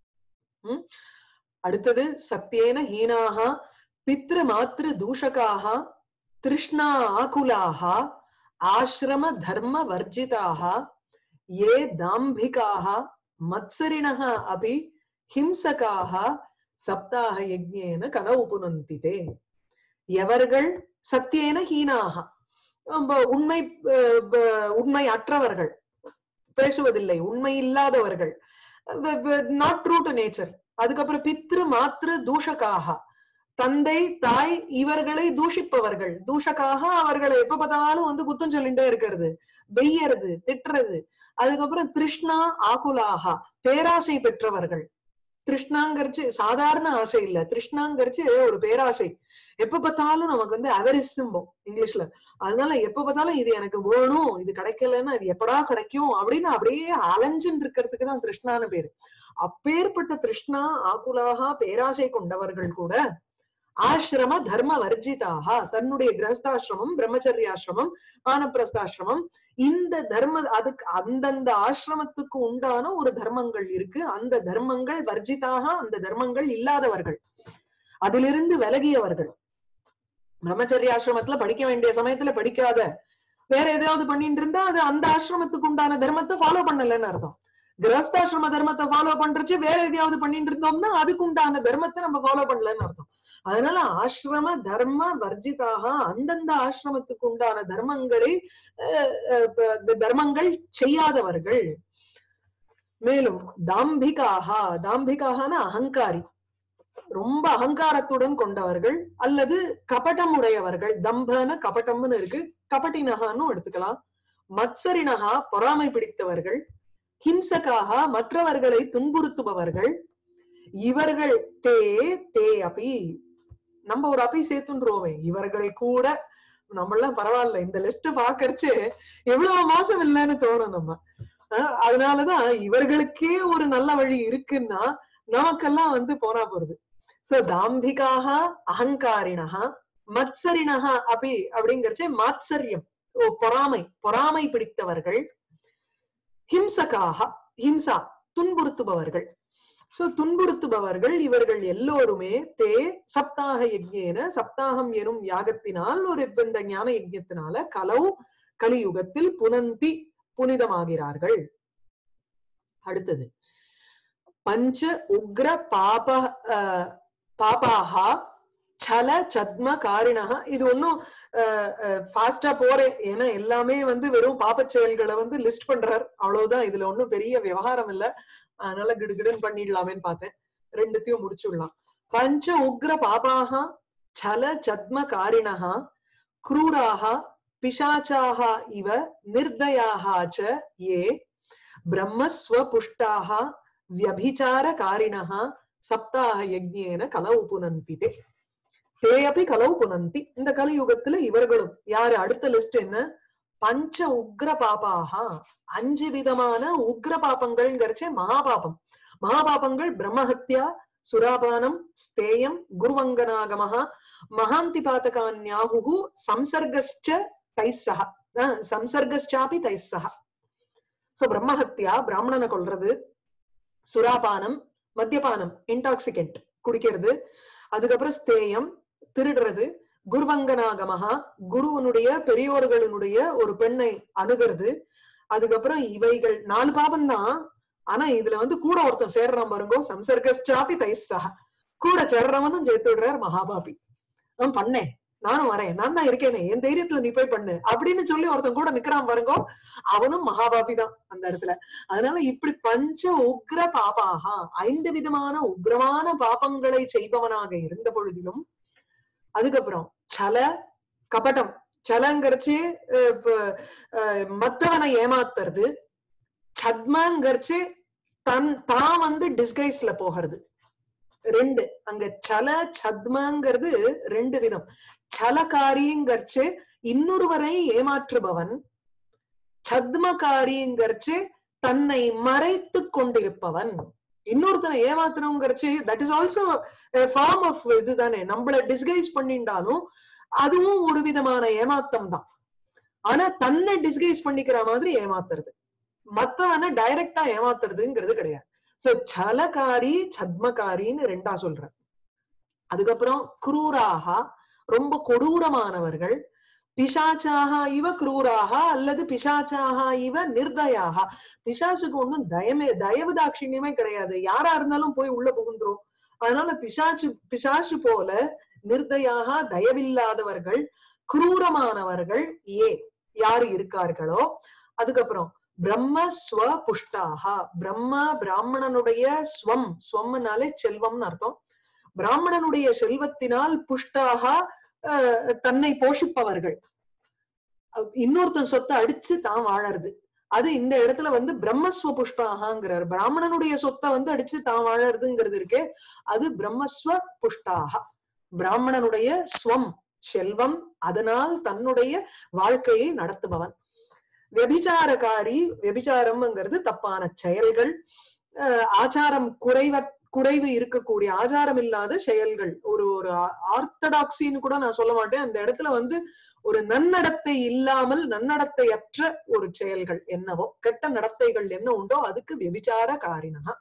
உம் அடுத்தது சத்தியேன ஹீனாக பித்ரு மாத்ரு தூஷகாக திருஷ்ணா ஆகுலாக ஆசிரம தர்ம வர்ஜிதாக ஏ தாம்பிகாக மத்சரிணः அபி ஹிம்சகாக சப்தாக யஜ்ஞேன கனவு புனந்திதே எவர்கள் சத்தியேன ஹீனாக ரொம்ப உண்மை அஹ், ப- உண்மை அற்றவர்கள் பேசுவதில்லை உண்மை இல்லாதவர்கள் நாட் ட்ரூ டு நேச்சர் அதுக்கப்புறம் பித்ரு மாத்ரு தூஷகாக தந்தை தாய் இவர்களை தூஷிப்பவர்கள் தூஷக்காக அவர்களை எப்ப பார்த்தாலும் வந்து குத்தம் சொல்லிட்டே இருக்கிறது வெய்யறது திட்டுறது அதுக்கப்புறம் திருஷ்ணா ஆகுலாகா பேராசை பெற்றவர்கள் திருஷ்ணாங்கரிச்சு சாதாரண ஆசை இல்ல திருஷ்ணாங்கரிச்சு ஒரு பேராசை எப்ப பார்த்தாலும் நமக்கு வந்து அவரிசம்போம் இங்கிலீஷ்ல அதனால எப்ப பார்த்தாலும் இது எனக்கு வேணும் இது கிடைக்கலன்னா இது எப்படா கிடைக்கும் அப்படின்னு அப்படியே அலைஞ்சுன்னு இருக்கிறதுக்கு தான் திருஷ்ணான்னு பேரு அப்பேற்பட்ட திருஷ்ணா ஆகுலாகா பேராசை கொண்டவர்கள் கூட ஆசிரம தர்ம வர்ஜிதாக தன்னுடைய கிரகஸ்தாசிரமம் பிரம்மச்சரியாசிரமம் வானப்பிரஸ்தாசிரமம் இந்த தர்ம அதுக்கு அந்தந்த ஆசிரமத்துக்கு உண்டான ஒரு தர்மங்கள் இருக்கு அந்த தர்மங்கள் வர்ஜிதாக அந்த தர்மங்கள் இல்லாதவர்கள் அதிலிருந்து விலகியவர்கள் பிரம்மச்சரிய ஆசிரமத்துல படிக்க வேண்டிய சமயத்துல படிக்காத வேற எதையாவது பண்ணிட்டு இருந்தா அது அந்த ஆசிரமத்துக்கு உண்டான தர்மத்தை ஃபாலோ பண்ணலன்னு அர்த்தம் கிரகஸ்தாசிரம தர்மத்தை ஃபாலோ பண்றச்சு வேற எதையாவது பண்ணிட்டு இருந்தோம்னா அதுக்கு உண்டான தர்மத்தை நம்ம ஃபாலோ பண்ணலன்னு அர்த்தம் அதனால ஆசிரம தர்ம வர்ஜிதாக அந்தந்த ஆசிரமத்துக்கு உண்டான தர்மங்களை அஹ், அஹ், ப- தர்மங்கள் செய்யாதவர்கள் மேலும் தாம்பிகாக தாம்பிகாகனா அகங்காரி ரொம்ப அகங்காரத்துடன் கொண்டவர்கள் அல்லது கபடம் உடையவர்கள் தம்பன கபட்டம்னு இருக்கு கபட்டினகான்னு எடுத்துக்கலாம் மத்சரினகா பொறாமை பிடித்தவர்கள் ஹிம்சகாக மற்றவர்களை துன்புறுத்துபவர்கள் இவர்கள் தே தே அபி நம்ம ஒரு அபி சேர்த்துன்றோமே இவர்கள் கூட நம்மளாம் பரவாயில்ல இந்த லிஸ்ட் பாக்கறச்சு எவ்வளவு மோசம் இல்லைன்னு தோணும் நம்ம அஹ் அதனாலதான் இவர்களுக்கே ஒரு நல்ல வழி இருக்குன்னா நமக்கெல்லாம் வந்து போனா போறது சோ தாம்பிகாக அகங்காரிணா மத்சரிணா அபி அப்படிங்கறச்சே மாத்சரியம் ஓ, பொறாமை பொறாமை பிடித்தவர்கள் ஹிம்சகாக ஹிம்சா துன்புறுத்துபவர்கள் சோ துன்புறுத்துபவர்கள் இவர்கள் எல்லோருமே தே சப்தாக யஜ்ஞேன சப்தாகம் எனும் யாகத்தினால் ஒரு இப்ப இந்த ஞான யஜ்ஞத்தினால கலவு கலியுகத்தில் புனந்தி புனிதமாகிறார்கள் அடுத்தது பஞ்ச உக்ர பாப அஹ், பாபாஹா சல சத்ம காரிணஹா இது ஒன்னும் ஃபாஸ்டா போறேன் ஏன்னா எல்லாமே வந்து வெறும் பாப்பச் செயல்களை வந்து லிஸ்ட் பண்றார் அவ்வளவுதான் இதுல ஒண்ணும் பெரிய விவகாரம் இல்ல அதனால கிடுகிடுன்னு பண்ணிடலாமேன்னு பார்த்தேன் ரெண்டுத்தையும் முடிச்சுடலாம் பஞ்ச உக்ர பாபாக சல சத்ம காரிணஹா क्रूराः पिशाचाः इव निर्दयाः च ये ब्रह्मस्वपुष्टाः व्यभिचारकारिणः சப்தாக யஜ்ஞேன கலவு புனந்தி தே தே அப்படி கலவு புனந்தி இந்த கலியுகத்துல இவர்களும் யாரு அடுத்த லிஸ்ட் என்ன பஞ்ச உக்ர பாபாகா அஞ்சு விதமான உக்ர பாபங்கள்ங்கிறச்சே மகாபாபம் மகாபாபங்கள் பிரம்மஹத்யா சுராபானம் ஸ்தேயம் குருவங்கனாகமஹா மகாந்தி பாத்தகான்யாஹு சம்சர்கஸ்ச தைஸ்ஸஹ அஹ் சம்சர்கஸ்சாபி தைஸ்ஸஹ சோ பிரம்மஹத்யா பிராமணனை கொல்றது சுராபானம் மத்தியபானம் இன்டாக்சிகென்ட் குடிக்கிறது அதுக்கப்புறம் ஸ்தேயம் திருடுறது குருவங்கனாகமஹா குருவனுடைய பெரியோர்களினுடைய ஒரு பெண்ணை அணுகிறது அதுக்கப்புறம் இவைகள் நாலு பாபம் தான் ஆனா இதுல வந்து கூட ஒருத்தன் சேர்றான் பாருங்கோ சம்சர்கஸ்சாபி தைஸ்ஸா கூட சேர்றவனும் சேர்த்து விடுறார் மகாபாபி நான் பண்ணேன் நானும் வரேன் நான் தான் இருக்கேனே என் தைரியத்துல நீ போய் பண்ணு அப்படின்னு சொல்லி ஒருத்தன் கூட நிக்கிறான் பாருங்கோ அவனும் மகாபாபி தான் அந்த இடத்துல அதனால இப்படி பஞ்ச உக்ர பாபாகா ஐந்து விதமான உக்ரமான பாபங்களை செய்பவனாக இருந்த பொழுதிலும் அதுக்கப்புறம் சல கபடம் சலங்கரிச்சு அஹ் இப்ப, அஹ் மத்தவனை ஏமாத்துறது சத்மாங்கரிச்சு தன் தான் வந்து டிஸ்கைஸ்ல போகிறது ரெண்டு அங்க சல சத்மாங்கிறது ரெண்டு விதம் சலகாரிங்கரிச்சு இன்னொருவரை ஏமாற்றுபவன் சத்மகாரிங்கரிச்சு தன்னை மறைத்து கொண்டிருப்பவன் இன்னொருத்தனை ஏமாத்துறவங்கிறச்சு that is also form of இதுதானே நம்மள டிஸ்கைஸ் பண்ணிண்டாலும் அதுவும் ஒரு விதமான ஏமாத்தம் தான் ஆனா தன்னை டிஸ்கைஸ் பண்ணிக்கிற மாதிரி ஏமாத்துறது மத்தவனை டைரக்டா ஏமாத்துறதுங்கிறது கிடையாது சோ சலகாரி சத்மகாரின்னு ரெண்டா சொல்றேன் அதுக்கப்புறம் குரூராக ரொம்ப கொடூரமானவர்கள் பிசாச்சாக இவ குரூராக அல்லது பிசாச்சாக இவ நிர்தயாக பிசாசுக்கு ஒண்ணும் தயமே தயவு தாட்சிணியமே கிடையாது யாரா இருந்தாலும் போய் உள்ள புகுந்துரும் அதனால பிசாச்சு பிசாசு போல நிர்தயாக தயவில்லாதவர்கள் குரூரமானவர்கள் ஏ யாரு இருக்கார்களோ அதுக்கப்புறம் பிரம்ம ஸ்வ புஷ்டாக பிரம்மா பிராமணனுடைய ஸ்வம் ஸ்வம்னாலே செல்வம்னு அர்த்தம் பிராமணனுடைய செல்வத்தினால் புஷ்டாக அஹ், தன்னை போஷிப்பவர்கள் அஹ் இன்னொருத்தன் சொத்தை அடிச்சு தான் வாழறது அது இந்த இடத்துல வந்து பிரம்மஸ்வ புஷ்டாகங்கிறார் பிராமணனுடைய சொத்தை வந்து அடிச்சு தான் வாழறதுங்கிறது இருக்கே அது பிரம்மஸ்வ புஷ்டாக பிராமணனுடைய ஸ்வம் செல்வம் அதனால் தன்னுடைய வாழ்க்கையை நடத்துபவன் வெபிச்சாரகாரி வெபிச்சாரம்ங்கிறது தப்பான செயல்கள் அஹ் ஆச்சாரம் குறைவ குறைவு இருக்கக்கூடிய ஆச்சாரம் இல்லாத செயல்கள் ஒரு ஒரு ஆர்த்தடாக்சின்னு கூட நான் சொல்ல மாட்டேன் அந்த இடத்துல வந்து ஒரு நன்னடத்தை இல்லாமல் நன்னடத்தையற்ற ஒரு செயல்கள் என்னவோ கெட்ட நடத்தைகள் என்ன உண்டோ அதுக்கு விபிச்சார காரினா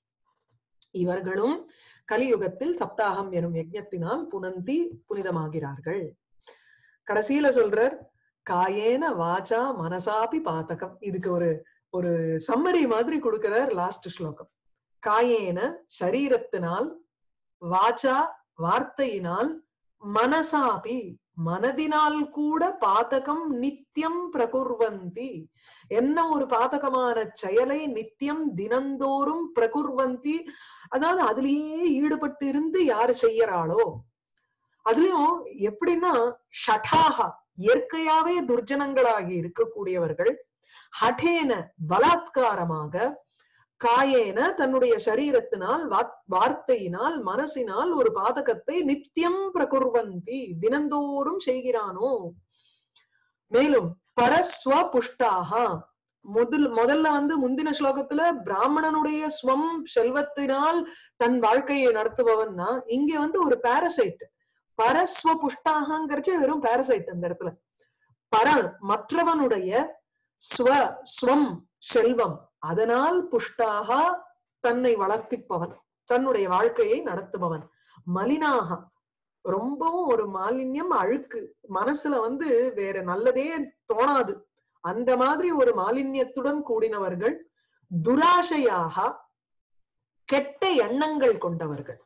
இவர்களும் கலியுகத்தில் சப்தாகம் எனும் யஜ்ஞத்தினால் புனந்தி புனிதமாகிறார்கள் கடைசியில சொல்றார் காயேன வாச்சா மனசாபி பாத்தகம் இதுக்கு ஒரு ஒரு சம்மரி மாதிரி கொடுக்கிறார் லாஸ்ட் ஸ்லோகம் காயேன சரீரத்தினால் வாச்சா வார்த்தையினால் மனசாபி மனதினால் கூட பாதகம் நித்தியம் பிரகுர்வந்தி என்ன ஒரு பாதகமான செயலை நித்தியம் தினந்தோறும் பிரகுர்வந்தி அதாவது அதுலயே ஈடுபட்டு இருந்து யாரு செய்யறாளோ அதுலயும் எப்படின்னா ஷடாகா இயற்கையாவே துர்ஜனங்களாகி இருக்கக்கூடியவர்கள் ஹடேன பலாத்காரமாக காயேன தன்னுடைய சரீரத்தினால் வார்த்தையினால் மனசினால் ஒரு பாதகத்தை நித்தியம் பிரகுர்வந்தி தினந்தோறும் செய்கிறானோ மேலும் பரஸ்வ புஷ்டாகா முதல் முதல்ல வந்து முந்தின ஸ்லோகத்துல பிராமணனுடைய ஸ்வம் செல்வத்தினால் தன் வாழ்க்கையை நடத்துபவன்னா இங்க வந்து ஒரு பாரசைட் பரஸ்வ புஷ்டாகங்கிறச்சு வெறும் பாரசைட் அந்த இடத்துல பர மற்றவனுடைய ஸ்வ ஸ்வம் செல்வம் அதனால் புஷ்டாக தன்னை வளர்த்திப்பவன் தன்னுடைய வாழ்க்கையை நடத்துபவன் மலினாக ரொம்பவும் ஒரு மாலின்யம் அழுக்கு மனசுல வந்து வேற நல்லதே தோணாது அந்த மாதிரி ஒரு மாலின்யத்துடன் கூடினவர்கள் துராசையாக கெட்ட எண்ணங்கள் கொண்டவர்கள்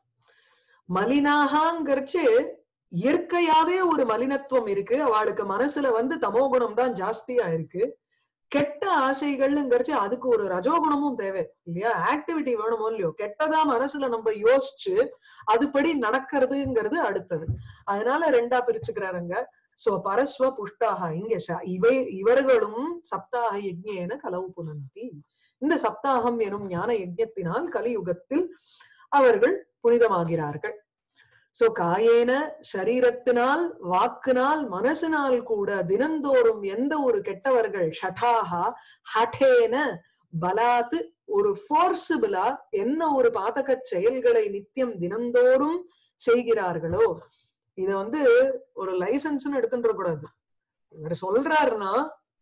மலினாகங்கிறச்சு இயற்கையாவே ஒரு மலினத்துவம் இருக்கு அவளுக்கு மனசுல வந்து தமோகுணம் தான் ஜாஸ்தியா இருக்கு கெட்ட ஆசைகள்ங்கிறச்சு அதுக்கு ஒரு ரஜோகுணமும் தேவை இல்லையா ஆக்டிவிட்டி வேணுமோ இல்லையோ கெட்டதா மனசுல நம்ம யோசிச்சு அதுபடி நடக்கிறதுங்கிறது அடுத்தது அதனால ரெண்டா பிரிச்சுக்கிறாருங்க சோ பரஸ்வ புஷ்டாக இங்க இவை இவர்களும் சப்தாக யஜ்யேன கலவு புனந்தி இந்த சப்தாகம் எனும் ஞான யஜ்யத்தினால் கலியுகத்தில் அவர்கள் புனிதமாகிறார்கள் சோ காயேன சரீரத்தினால் வாக்கினால் மனசினால் கூட தினந்தோறும் எந்த ஒரு கெட்டவர்கள் ஷட்டாகா ஹட்டேன பலாத்து ஒரு போர்சிபிளா என்ன ஒரு பாதக செயல்களை நித்தியம் தினந்தோறும் செய்கிறார்களோ இத வந்து ஒரு லைசன்ஸ்னு எடுத்துட்டு கூடாது இவர் சொல்றாருன்னா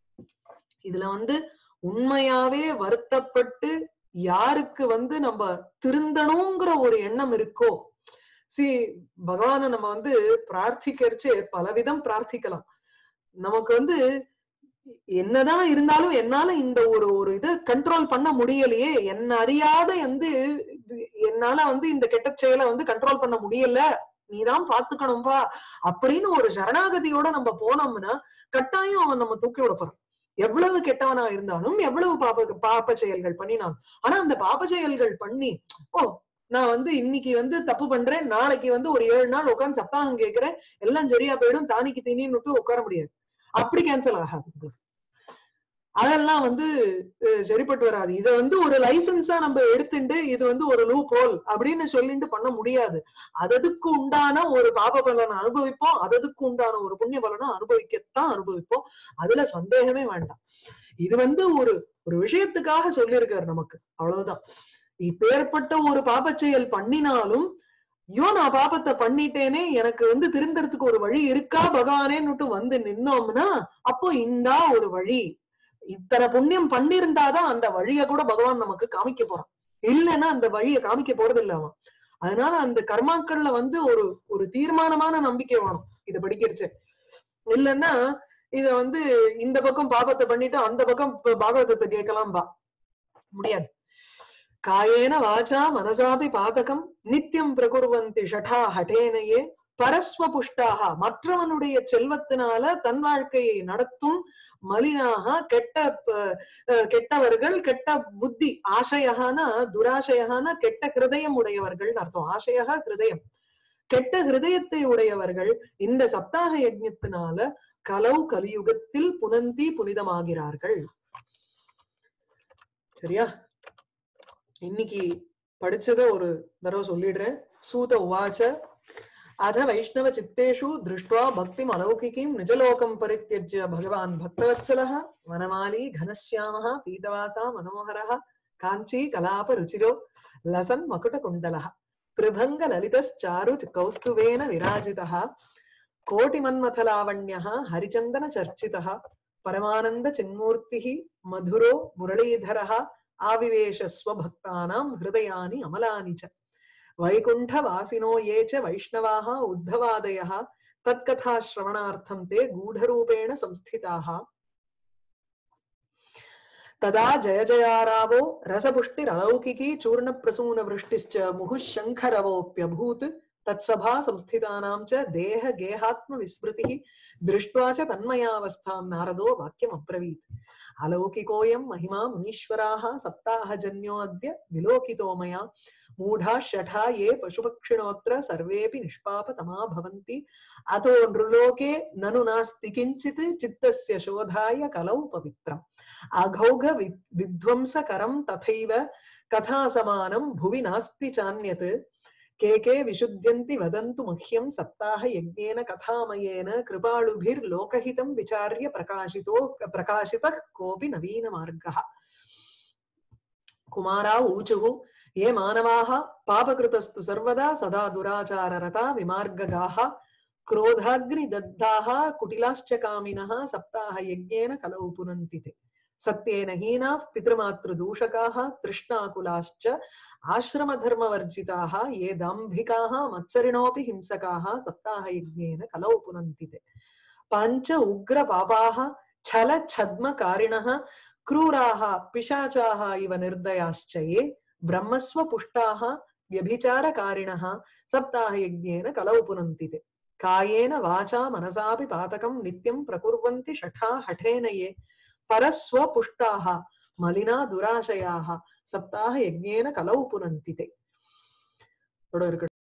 இதுல வந்து உண்மையாவே வருத்தப்பட்டு யாருக்கு வந்து நம்ம திருந்தணுங்கிற ஒரு எண்ணம் இருக்கோ சி பகவான நம்ம வந்து பிரார்த்திக்கிறச்சு பலவிதம் பிரார்த்திக்கலாம் நமக்கு வந்து என்னதான் இருந்தாலும் என்னால இந்த ஒரு ஒரு இதை கண்ட்ரோல் பண்ண முடியலையே என்ன அறியாத வந்து என்னால வந்து இந்த கெட்ட செயலை வந்து கண்ட்ரோல் பண்ண முடியல நீதான் பாத்துக்கணும்பா அப்படின்னு ஒரு சரணாகதியோட நம்ம போனோம்னா கட்டாயம் அவன் நம்ம தூக்கி விட போறான் எவ்வளவு கெட்டவனா இருந்தாலும் எவ்வளவு பாப பாப்ப செயல்கள் பண்ணினாலும் ஆனா அந்த பாப செயல்கள் பண்ணி ஓ நான் வந்து இன்னைக்கு வந்து தப்பு பண்றேன் நாளைக்கு வந்து ஒரு ஏழு நாள் உட்காந்து சப்தாகம் கேட்கிறேன் எல்லாம் சரியா போயிடும் தானிக்கு தீனின்னு உட்கார முடியாது அப்படி கேன்சல் ஆகாது உங்களுக்கு அதெல்லாம் வந்து சரிப்பட்டு வராது இதை வந்து ஒரு லைசன்ஸா நம்ம எடுத்துட்டு இது வந்து ஒரு லூ போல் அப்படின்னு சொல்லிட்டு பண்ண முடியாது அததுக்கு உண்டான ஒரு பாப பலனை அனுபவிப்போம் அததுக்கு உண்டான ஒரு புண்ணிய பலனை அனுபவிக்கத்தான் அனுபவிப்போம் அதுல சந்தேகமே வேண்டாம் இது வந்து ஒரு ஒரு விஷயத்துக்காக சொல்லியிருக்காரு நமக்கு அவ்வளவுதான் இப்பேற்பட்ட ஒரு பாப செயல் பண்ணினாலும் ஐயோ நான் பாபத்தை பண்ணிட்டேனே எனக்கு வந்து திருந்தறதுக்கு ஒரு வழி இருக்கா பகவானேன்னுட்டு வந்து நின்னோம்னா அப்போ இந்தா ஒரு வழி இத்தனை புண்ணியம் பண்ணிருந்தாதான் அந்த வழிய கூட பகவான் நமக்கு காமிக்க போறான் இல்லைன்னா அந்த வழிய காமிக்க போறது இல்ல அவன் அதனால அந்த கர்மாக்கள்ல வந்து ஒரு ஒரு தீர்மானமான நம்பிக்கை வேணும் இத படிக்கிறச்சு இல்லைன்னா இத வந்து இந்த பக்கம் பாபத்தை பண்ணிட்டு அந்த பக்கம் பாகவதத்தை கேட்கலாம் பா முடியாது காயேன வாச்சா மனசாபி பாதகம் நித்தியம் பிரகுர்வந்தி ஷடா ஹடேனையே பரஸ்வ புஷ்டாக மற்றவனுடைய செல்வத்தினால தன் வாழ்க்கையை நடத்தும் மலினாக கெட்ட கெட்டவர்கள் கெட்ட புத்தி ஆசையகான துராசையகான கெட்ட ஹிருதயம் உடையவர்கள் அர்த்தம் ஆசையகா ஹிருதயம் கெட்ட ஹிருதயத்தை உடையவர்கள் இந்த சப்தாக யஜ்யத்தினால கலவு கலியுகத்தில் புனந்தி புனிதமாகிறார்கள் சரியா இன்னைக்கு படிச்சத ஒரு தடவை சொல்லிடுறேன் சூத உவாச்ச அத வைஷ்ணவ சித்தேஷு திருஷ்டுவா பக்திம் அலௌகிகீம் நிஜலோகம் பரித்தியஜ்ய பகவான் பக்தவத்சலः வனமாலி घनश्यामः பீதவாசா மனோகரः காஞ்சி கலாப ருச்சிரோ लसन् मकुटकुण्डलः त्रिभङ्गललितश्चारु कौस्तुभेन विराजितः कोटिमन्मथलावण्यः हरिचन्दनचर्चितः परमानन्दचिन्मूर्तिः मधुरो मुरलीधरः आविवेश स्वभक्तानां हृदयानि अमलानि च वैकुण्ठवासिनो ये च वैष्णवाः उद्धवादयः तत्कथाश्रवणार्थं ते गूढरूपेण संस्थिताः तदा जय जयारावो रसपुष्टिरलौकिकी चूर्णप्रसूनवृष्टिश्च मुहुः शङ्खरवोऽप्यभूत् तत्सभा संस्थितानां च देह गेहात्मविस्मृतिः दृष्ट्वा च तन्मयावस्थां नारदो वाक्यमब्रवीत् अलौकिकोऽयं महिमा मुनीश्वराः सप्ताहजन्योऽद्य विलोकितो मया मूढाः शठा ये पशुपक्षिणोऽत्र सर्वेऽपि निष्पापतमा भवन्ति अतो नृलोके ननु नास्ति किञ्चित् चित्तस्य शोधाय कलौ पवित्रम् अघौघ वि- विध्वंसकरं तथैव कथासमानं भुवि नास्ति चान्यत् के के विशुध्यन्ति वदन्तु मह्यं सप्ताहयज्ञेन कथामयेन कृपाळुभिर्लोकहितं विचार्य प्रकाशितो प्रकाशितः कोऽपि नवीनमार्गः कुमारा ऊचुः ये मानवाः पापकृतस्तु सर्वदा सदा दुराचाररता विमार्गगाः क्रोधाग्निदग्धाः कुटिलाश्च कामिनः सप्ताहयज्ञेन कलौ पुनन्ति ते सत्येन हीनाः पितृमातृदूषकाः तृष्णाकुलाश्च आश्रमधर्मवर्जिताः ये दाम्भिकाः मत्सरिणोऽपि हिंसकाः सप्ताहयज्ञेन कलौ पुनन्ति ते पञ्च उग्रपापाः छलछद्मकारिणः क्रूराः पिशाचाः इव निर्दयाश्च ये ब्रह्मस्वपुष्टाः व्यभिचारकारिणः सप्ताहयज्ञेन कलौ पुनन्ति ते कायेन वाचा मनसापि पातकं नित्यं प्रकुर्वन्ति शठा हठेन ये परस्वपुष्टाः मलिना दुराशयाः सप्ताहयज्ञेन कलौ पुनन्ति ते இதோட இருக்கட்டும்